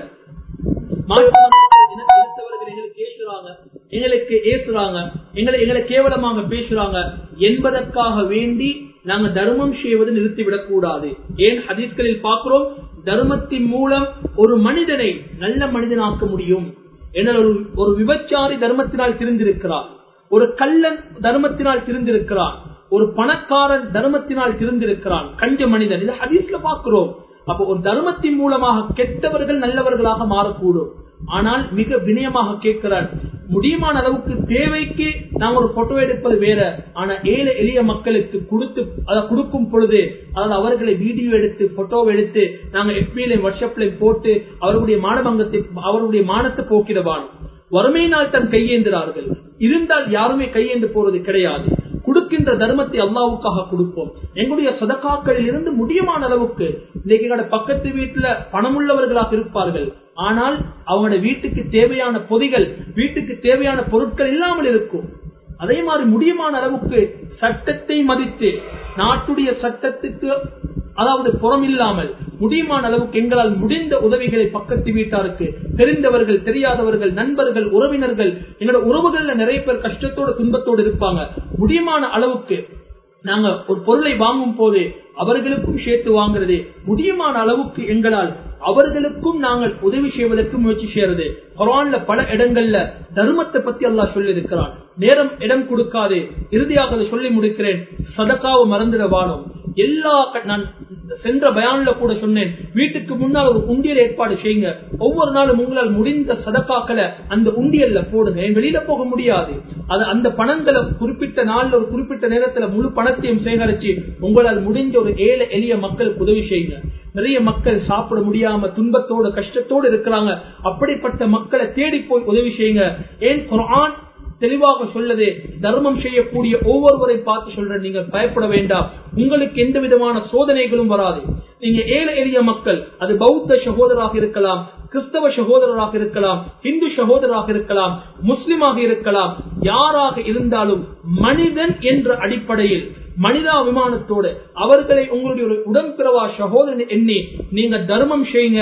எங்களுக்கு ஏசுறாங்க எங்களுக்கு ஏசுறாங்க எங்களை எங்களை கேவலமாக பேசுறாங்க என்பதற்காக வேண்டி நாங்க தர்மம் செய்வது நிறுத்திவிடக் கூடாது ஏன் ஹதீஸ்களில் பார்க்கிறோம் தர்மத்தின் மூலம் ஒரு மனிதனை நல்ல மனிதனாக்க முடியும் என ஒரு விபச்சாரி தர்மத்தினால் திருந்திருக்கிறார் ஒரு கள்ளன் தர்மத்தினால் திருந்திருக்கிறான் ஒரு பணக்காரன் தர்மத்தினால் திருந்திருக்கிறான் கஞ்ச மனிதன் இது ஹதீஸ்ல பார்க்கிறோம் அப்போ ஒரு தர்மத்தின் மூலமாக கெட்டவர்கள் நல்லவர்களாக மாறக்கூடும் ஆனால் மிக வினயமாக கேட்கிறார் முடியுமான அளவுக்கு தேவைக்கு நாம் ஒரு போட்டோ எடுப்பது வேற ஆனா ஏழை எளிய மக்களுக்கு கொடுத்து அதை கொடுக்கும் பொழுது அதாவது அவர்களை வீடியோ எடுத்து போட்டோ எடுத்து நாங்க எஃபிலையும் வாட்ஸ்அப்லையும் போட்டு அவர்களுடைய மானபங்கத்தை அவருடைய மானத்தை போக்கிடவான் வறுமையினால் தன் கையேந்துகிறார்கள் இருந்தால் யாருமே கையேந்து போறது கிடையாது கொடுக்கின்ற தர்மத்தை அல்லாவுக்காக கொடுப்போம் எங்களுடைய சதக்காக்களில் இருந்து முடியுமான அளவுக்கு இன்னைக்கு எங்களோட பக்கத்து வீட்டுல பணமுள்ளவர்களாக இருப்பார்கள் ஆனால் அவங்களோட வீட்டுக்கு தேவையான பொதிகள் வீட்டுக்கு தேவையான பொருட்கள் இல்லாமல் இருக்கும் அதே மாதிரி முடியுமான அளவுக்கு சட்டத்தை மதித்து நாட்டுடைய சட்டத்துக்கு அதாவது புறம் இல்லாமல் முடியுமான அளவுக்கு எங்களால் முடிந்த உதவிகளை பக்கத்து வீட்டாருக்கு தெரிந்தவர்கள் தெரியாதவர்கள் நண்பர்கள் உறவினர்கள் எங்களோட உறவுகள்ல நிறைய பேர் கஷ்டத்தோட துன்பத்தோடு இருப்பாங்க முடியுமான அளவுக்கு நாங்க ஒரு பொருளை வாங்கும் போது அவர்களுக்கும் சேர்த்து வாங்குறது முடியுமான அளவுக்கு எங்களால் அவர்களுக்கும் நாங்கள் உதவி செய்வதற்கு முயற்சி செய்யறது குரான்ல பல இடங்கள்ல தர்மத்தை பத்தி அல்லாஹ் சொல்லி இருக்கிறான் நேரம் இடம் கொடுக்காது இறுதியாக அதை சொல்லி முடிக்கிறேன் சதக்காவை மறந்துட வாழும் எல்லா நான் சென்ற பயான்ல கூட சொன்னேன் வீட்டுக்கு முன்னால் ஒரு உண்டியல் ஏற்பாடு செய்யுங்க ஒவ்வொரு நாளும் உங்களால் முடிந்த சதக்காக்களை அந்த உண்டியல்ல போடுங்க வெளியில போக முடியாது அது அந்த பணங்களை குறிப்பிட்ட நாள்ல ஒரு குறிப்பிட்ட நேரத்துல முழு பணத்தையும் சேகரிச்சு உங்களால் முடிஞ்ச ஒரு ஏழை எளிய மக்களுக்கு உதவி செய்யுங்க நிறைய மக்கள் சாப்பிட முடியாம துன்பத்தோட கஷ்டத்தோடு இருக்கிறாங்க அப்படிப்பட்ட மக்களை தேடி போய் உதவி செய்யுங்க ஏன் குரான் தெளிவாக சொல்லது தர்மம் செய்யக்கூடிய ஒவ்வொருவரை பார்த்து சொல்ற நீங்க பயப்பட வேண்டாம் உங்களுக்கு எந்த விதமான சோதனைகளும் வராது நீங்க ஏழை எளிய மக்கள் அது பௌத்த சகோதராக இருக்கலாம் கிறிஸ்தவ சகோதரராக இருக்கலாம் இந்து சகோதரராக இருக்கலாம் முஸ்லிமாக இருக்கலாம் யாராக இருந்தாலும் மனிதன் என்ற அடிப்படையில் மனிதாபிமானத்தோடு அவர்களை உங்களுடைய ஒரு உடன்பிறவா சகோதரன் எண்ணி நீங்க தர்மம் செய்யுங்க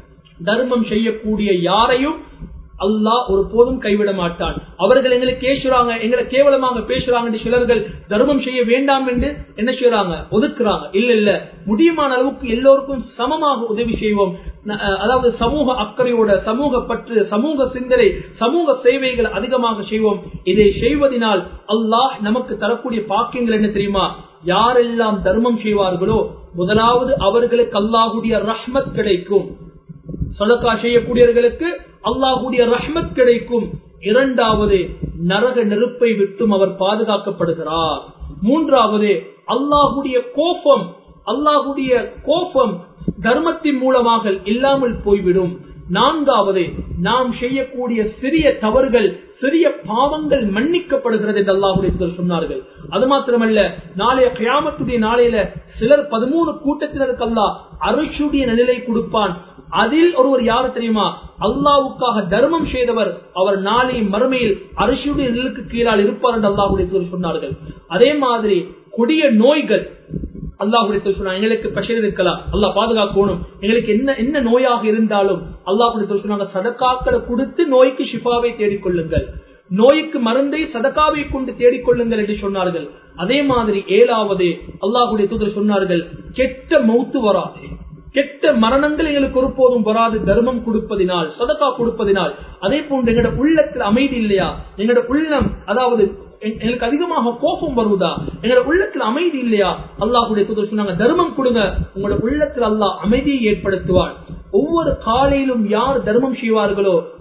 தர்மம் செய்யக்கூடிய யாரையும் அல்லாஹ் ஒரு போதும் கைவிட மாட்டான் அவர்கள் எங்களை கேசுறாங்க எங்களை கேவலமாக பேசுறாங்க சிலர்கள் தர்மம் செய்ய வேண்டாம் என்று என்ன செய்யறாங்க ஒதுக்குறாங்க இல்ல இல்ல முடியுமான அளவுக்கு எல்லோருக்கும் சமமாக உதவி செய்வோம் அதாவது சமூக அக்கறையோட சமூக பற்று சமூக சிந்தனை சமூக சேவைகள் அதிகமாக செய்வோம் இதை செய்வதனால் அல்லாஹ் நமக்கு தரக்கூடிய பாக்கியங்கள் என்ன தெரியுமா யாரெல்லாம் தர்மம் செய்வார்களோ முதலாவது அவர்களுக்கு அல்லாஹுடைய ரஹ்மத் கிடைக்கும் சொலக்கா செய்யக்கூடியவர்களுக்கு அல்லாஹுடைய ரஹ்மத் கிடைக்கும் இரண்டாவது நரக நெருப்பை விட்டும் அவர் பாதுகாக்கப்படுகிறார் மூன்றாவது அல்லாஹுடைய கோபம் அல்லாஹுடைய கோபம் தர்மத்தின் மூலமாக இல்லாமல் போய்விடும் நான்காவது நாம் செய்யக்கூடிய சிறிய தவறுகள் சிறிய பாவங்கள் மன்னிக்கப்படுகிறது என்று அல்லாஹுடைய சொன்னார்கள் அது மாத்திரமல்ல நாளைய கயாமத்துடைய நாளையில சிலர் பதிமூணு கூட்டத்தினருக்கு அல்லா அரிசுடைய நிலை கொடுப்பான் அதில் ஒருவர் யாரு தெரியுமா அல்லாவுக்காக தர்மம் செய்தவர் அவர் நாளை மறுமையில் அரிசியுடைய நிலுக்கு கீழால் இருப்பார் என்று அல்லாஹுடைய சொன்னார்கள் அதே மாதிரி கொடிய நோய்கள் அல்லாஹுடைய சொன்னாங்க எங்களுக்கு பஷர் இருக்கலாம் அல்லாஹ் பாதுகாக்கணும் எங்களுக்கு என்ன என்ன நோயாக இருந்தாலும் அல்லாஹுடைய சொன்னாங்க சதக்காக்களை கொடுத்து நோய்க்கு ஷிஃபாவை தேடிக்கொள்ளுங்கள் நோய்க்கு மருந்தை சதக்காவை கொண்டு தேடிக்கொள்ளுங்கள் என்று சொன்னார்கள் அதே மாதிரி ஏழாவது அல்லாஹுடைய தூதர் சொன்னார்கள் கெட்ட மௌத்து வராது கெட்ட மரணங்கள் எங்களுக்கு ஒருபோதும் வராது தர்மம் கொடுப்பதினால் சதக்கா கொடுப்பதினால் அதே போன்று எங்களோட உள்ளத்தில் அமைதி இல்லையா எங்களோட உள்ளம் அதாவது எங்களுக்கு அதிகமாக கோபம் வருவதா எங்களோட உள்ளத்தில் அமைதி இல்லையா அல்லாஹுடைய தூதர் சொன்னாங்க தர்மம் கொடுங்க உங்களோட உள்ளத்தில் அல்லாஹ் அமைதியை ஏற்படுத்துவார் ஒவ்வொரு காலையிலும் யார் தர்மம் செய்வார்களோ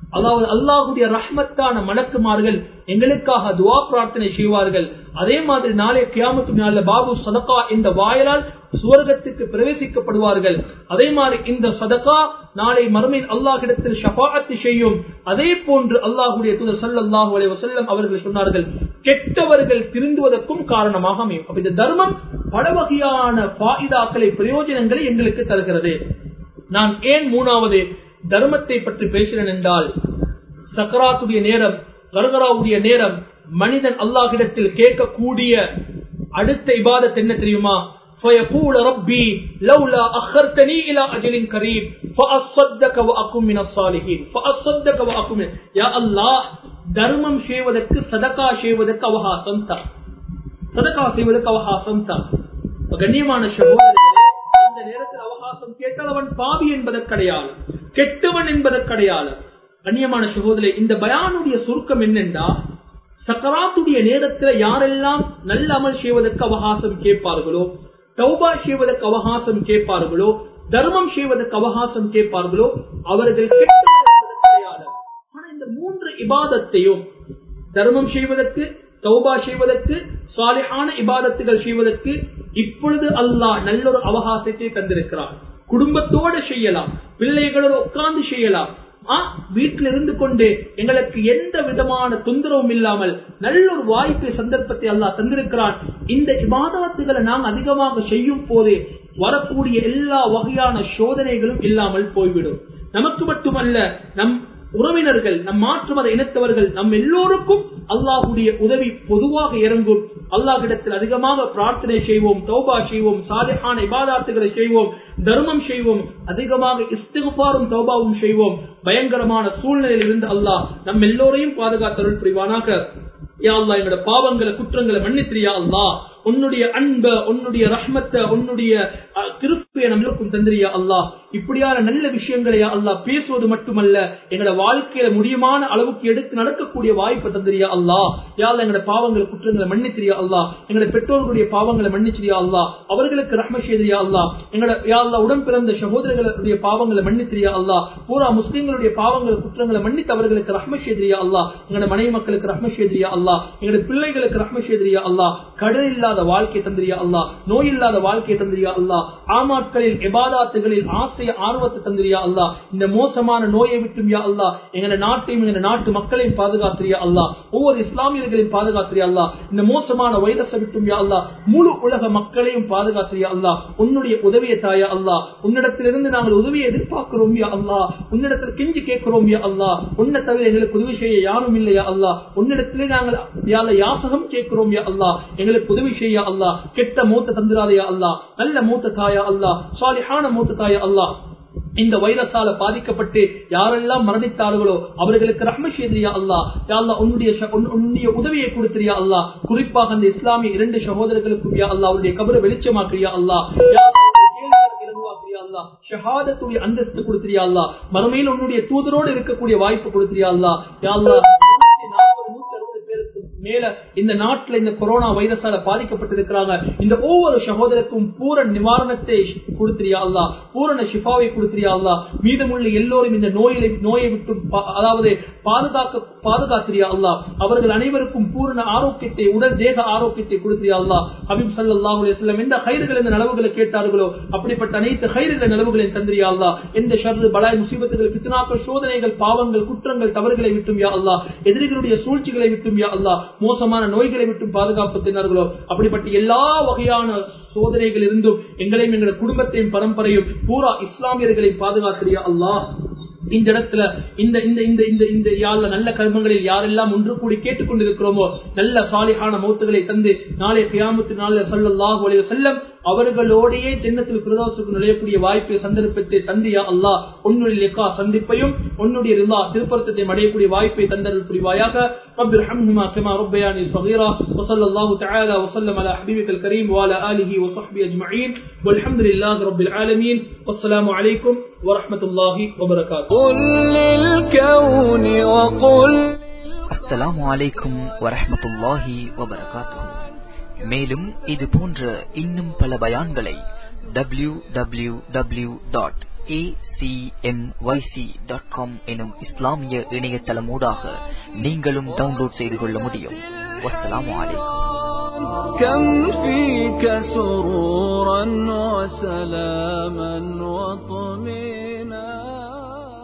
அதாவது அல்லாஹுடைய ரஹ்மத்தான மலக்குமார்கள் எங்களுக்காக துவா பிரார்த்தனை செய்வார்கள் அதே மாதிரி நாளை கியாமத்து நாள்ல பாபு சதகா இந்த வாயலால் சுவர்க்கத்துக்கு பிரவேசிக்கப்படுவார்கள் அதே மாதிரி இந்த சதகா நாளை மறுமையில் அல்லாஹிடத்தில் ஷபாஅத்து செய்யும் அதே போன்று அல்லாஹுடைய தூதர் சல்லல்லாஹு அலைஹி வஸல்லம் அவர்கள் சொன்னார்கள் கெட்டவர்கள் திருந்துவதற்கும் காரணமாக அமையும் அப்ப இந்த தர்மம் பல வகையான பாயிதாக்களை பிரயோஜனங்களை எங்களுக்கு தருகிறது நான் ஏன் மூணாவது தர்மத்தை பற்றி பேசுகிறேன் என்றால் சக்கராத்துடைய நேரம் கர்கராவுடைய நேரம் மனிதன் அல்லாஹிடத்தில் கேட்கக்கூடிய அடுத்த இபாதத் என்ன தெரியுமா فيقول ربي لولا أخرتني إلى أجل قريب فأصدق وأكون من الصالحين فأصدق وأكون من يا الله தர்மம் செய்வதற்கு சதகா செய்வதற்கு அவகாசம் தான் சதகா செய்வதற்கு அவகாசம் தான் கண்ணியமான சகோதரர்களே அந்த நேரத்தில் அவகாசம் கேட்டால் அவன் பாவி என்பதற்கடையாளம் கெட்டவன் என்பதற்கடையாளம் கண்ணியமான சகோதரே இந்த பயானுடைய சுருக்கம் என்னென்றா சக்கராத்துடைய நேரத்தில் யாரெல்லாம் நல்ல அமல் செய்வதற்கு அவகாசம் கேட்பார்களோ தௌபா செய்வதற்கு அவகாசம் கேட்பார்களோ தர்மம் செய்வதற்கு அவகாசம் கேட்பார்களோ அவர்கள் ஆனா இந்த மூன்று இபாதத்தையும் தர்மம் செய்வதற்கு தௌபா செய்வதற்கு சாலிஹான இபாதத்துகள் செய்வதற்கு இப்பொழுது அல்லாஹ் நல்லொரு அவகாசத்தை தந்திருக்கிறார் குடும்பத்தோடு செய்யலாம் பிள்ளைகளோடு உட்கார்ந்து செய்யலாம் வீட்டில் இருந்து கொண்டு எங்களுக்கு எந்த விதமான தொந்தரவும் இல்லாமல் நல்ல ஒரு வாய்ப்பை சந்தர்ப்பத்தை அல்லாஹ் தந்திருக்கிறான் இந்த இபாதத்துகளை நாம் அதிகமாக செய்யும் போது வரக்கூடிய எல்லா வகையான சோதனைகளும் இல்லாமல் போய்விடும் நமக்கு மட்டுமல்ல நம் உறவினர்கள் நம் மாற்று மத இனத்தவர்கள் நம் எல்லோருக்கும் அல்லாஹுடைய உதவி பொதுவாக இறங்கும் அல்லாஹிடத்தில் அதிகமாக பிரார்த்தனை செய்வோம் தௌபா செய்வோம் சாலிஹான இபாதாத்துகளை செய்வோம் தர்மம் செய்வோம் அதிகமாக இஸ்திகுபாரும் தௌபாவும் செய்வோம் பயங்கரமான சூழ்நிலையில் இருந்து அல்லாஹ் நம் எல்லோரையும் பாதுகாத்தருள் புரிவானாக யா அல்லா எங்களோட பாவங்களை குற்றங்களை மன்னித்திரியா அல்லா உன்னுடைய அன்ப உன்னுடைய ரஹ்மத்தை உன்னுடைய திருப்பிய நம்மளுக்கும் தந்திரியா அல்லா இப்படியான நல்ல விஷயங்களை அல்லா பேசுவது மட்டுமல்ல எங்களோட வாழ்க்கையில முடியுமான அளவுக்கு எடுத்து நடக்கக்கூடிய வாய்ப்பை தந்திரியா அல்லா யாழ் எங்களோட பாவங்களை குற்றங்களை மன்னித்திரியா அல்லா எங்களோட பெற்றோர்களுடைய பாவங்களை மன்னிச்சிரியா அல்லா அவர்களுக்கு ரஹ்ம செய்தியா அல்லா எங்களோட யாழ்லா உடன் பிறந்த சகோதரர்களுடைய பாவங்களை மன்னித்திரியா அல்லா பூரா முஸ்லிம்களுடைய பாவங்களை குற்றங்களை மன்னித்து அவர்களுக்கு ரஹ்ம செய்தியா அல்லா எங்களோட மனைவி மக்களுக்கு ரஹ்ம செய்தியா அல்லா எங்களோட பிள்ளைகளுக்கு ரஹ்ம செய்தியா அல்லா கடன் இல்லாத வாழ்க்கை தந்திரியா அல்லா நோய் இல்லாத வாழ்க்கை தந்திரியா அல்லா ஆமாட்களில் எபாதாத்துகளில் ஆசைய ஆர்வத்தை தந்திரியா அல்லா இந்த மோசமான நோயை விட்டும் யா அல்லா எங்க நாட்டையும் எங்க நாட்டு மக்களையும் பாதுகாத்திரியா அல்லா ஒவ்வொரு இஸ்லாமியர்களையும் பாதுகாத்திரியா அல்லா இந்த மோசமான வைரஸை விட்டும் யா அல்லா முழு உலக மக்களையும் பாதுகாத்திரியா அல்லா உன்னுடைய உதவியை தாயா அல்லா உன்னிடத்திலிருந்து நாங்கள் உதவியை எதிர்பார்க்கிறோம் யா அல்லா உன்னிடத்தில் கெஞ்சி கேட்கிறோம் யா அல்லா உன்னை தவிர எங்களுக்கு உதவி செய்ய யாரும் இல்லையா அல்லா உன்னிடத்திலே நாங்கள் யால யாசகம் கேட்கிறோம் யா அல்லா எங்களுக்கு உதவி செய்ய அல்லா கெட்ட மூத்த தந்திராதையா அல்லா நல்ல மூத்த தாயா அல்லா சாலிஹான மூத்த தாயா அல்லா இந்த வைரஸால பாதிக்கப்பட்டு யாரெல்லாம் மரணித்தார்களோ அவர்களுக்கு ரஹ்ம செய்தியா அல்லா யாழ்லா உன்னுடைய உன்னுடைய உதவியை கொடுத்திரியா அல்லா குறிப்பாக அந்த இஸ்லாமிய இரண்டு சகோதரர்களுக்கும் யா அல்லா அவருடைய கபரை வெளிச்சமாக்கிறியா அல்லா ஷஹாதத்துடைய அந்தஸ்து கொடுத்திரியா அல்லா மறுமையில் உன்னுடைய தூதரோடு இருக்கக்கூடிய வாய்ப்பு கொடுத்திரியா அல்லா யாழ்லா மேல இந்த நாட்டுல இந்த கொரோனா வைரஸால பாதிக்கப்பட்டிருக்கிறாங்க இந்த ஒவ்வொரு சகோதரருக்கும் பூரண நிவாரணத்தை கொடுத்திரியா அல்லா பூரண ஷிஃபாவை கொடுத்திரியா அல்லா மீதமுள்ள எல்லோரும் இந்த நோயை நோயை விட்டு அதாவது பாதுகாக்க பாதுகாத்திரியா அல்லா அவர்கள் அனைவருக்கும் பூரண ஆரோக்கியத்தை உடல் தேக ஆரோக்கியத்தை கொடுத்திரியா அல்லா ஹபீப் சல்லாஹ் அலுவலம் எந்த ஹைர்கள் இந்த நலவுகளை கேட்டார்களோ அப்படிப்பட்ட அனைத்து ஹைர்கள் நலவுகளையும் தந்திரியா அல்லா எந்த ஷர்ரு பலாய் முசீபத்துகள் பித்னாக்கள் சோதனைகள் பாவங்கள் குற்றங்கள் தவறுகளை விட்டும் யா அல்லா எதிரிகளுடைய சூழ்ச்சிகளை விட்டும் யா அல்லா மோசமான நோய்களை விட்டும் பாதுகாப்பு தின்னார்களோ அப்படிப்பட்ட எல்லா வகையான சோதனைகள் இருந்தும் எங்களையும் எங்களோட குடும்பத்தையும் பரம்பரையும் பூரா இஸ்லாமியர்களையும் பாதுகாக்கிறியா அல்லாஹ் இந்த இடத்துல இந்த இந்த இந்த இந்த இந்த யாழ்ல நல்ல கர்மங்களில் யாரெல்லாம் ஒன்று கூடி கேட்டுக்கொண்டிருக்கிறோமோ நல்ல சாலிகான மௌத்துகளை தந்து நாளை கியாமத்து நாளில் சல்லாஹ் வழிய செல்லம் அவர்களோடையே ஜென்னத்தில் பிரதோசுக்கு நுழையக்கூடிய வாய்ப்பை சந்தர்ப்பத்தை தந்தியா அல்லா உன்னுடைய லெக்கா சந்திப்பையும் உன்னுடைய ரிலா திருப்பரத்தை அடையக்கூடிய வாய்ப்பை தந்தல் புரிவாயாக رب ارحمهما كما ربياني صغيرا وصلى الله تعالى وسلم على حبيبك الكريم وعلى آله وصحبه أجمعين والحمد لله رب العالمين والسلام عليكم ورحمة الله وبركاته
قل للكون وقل
அஸ்ஸலாமு அலைக்கும் வரஹ்மத்துல்லாஹி வபரகாத்துஹு மேலும் இது போன்ற இன்னும் பல பயான்களை W W W dot dot com எனும் இஸ்லாமிய இணையதளமூடாக நீங்களும் டவுன்லோட் செய்து கொள்ள முடியும் வஸ்ஸலாமு அலைக்கும்
كم فيك سرورا وسلاما وطمئنا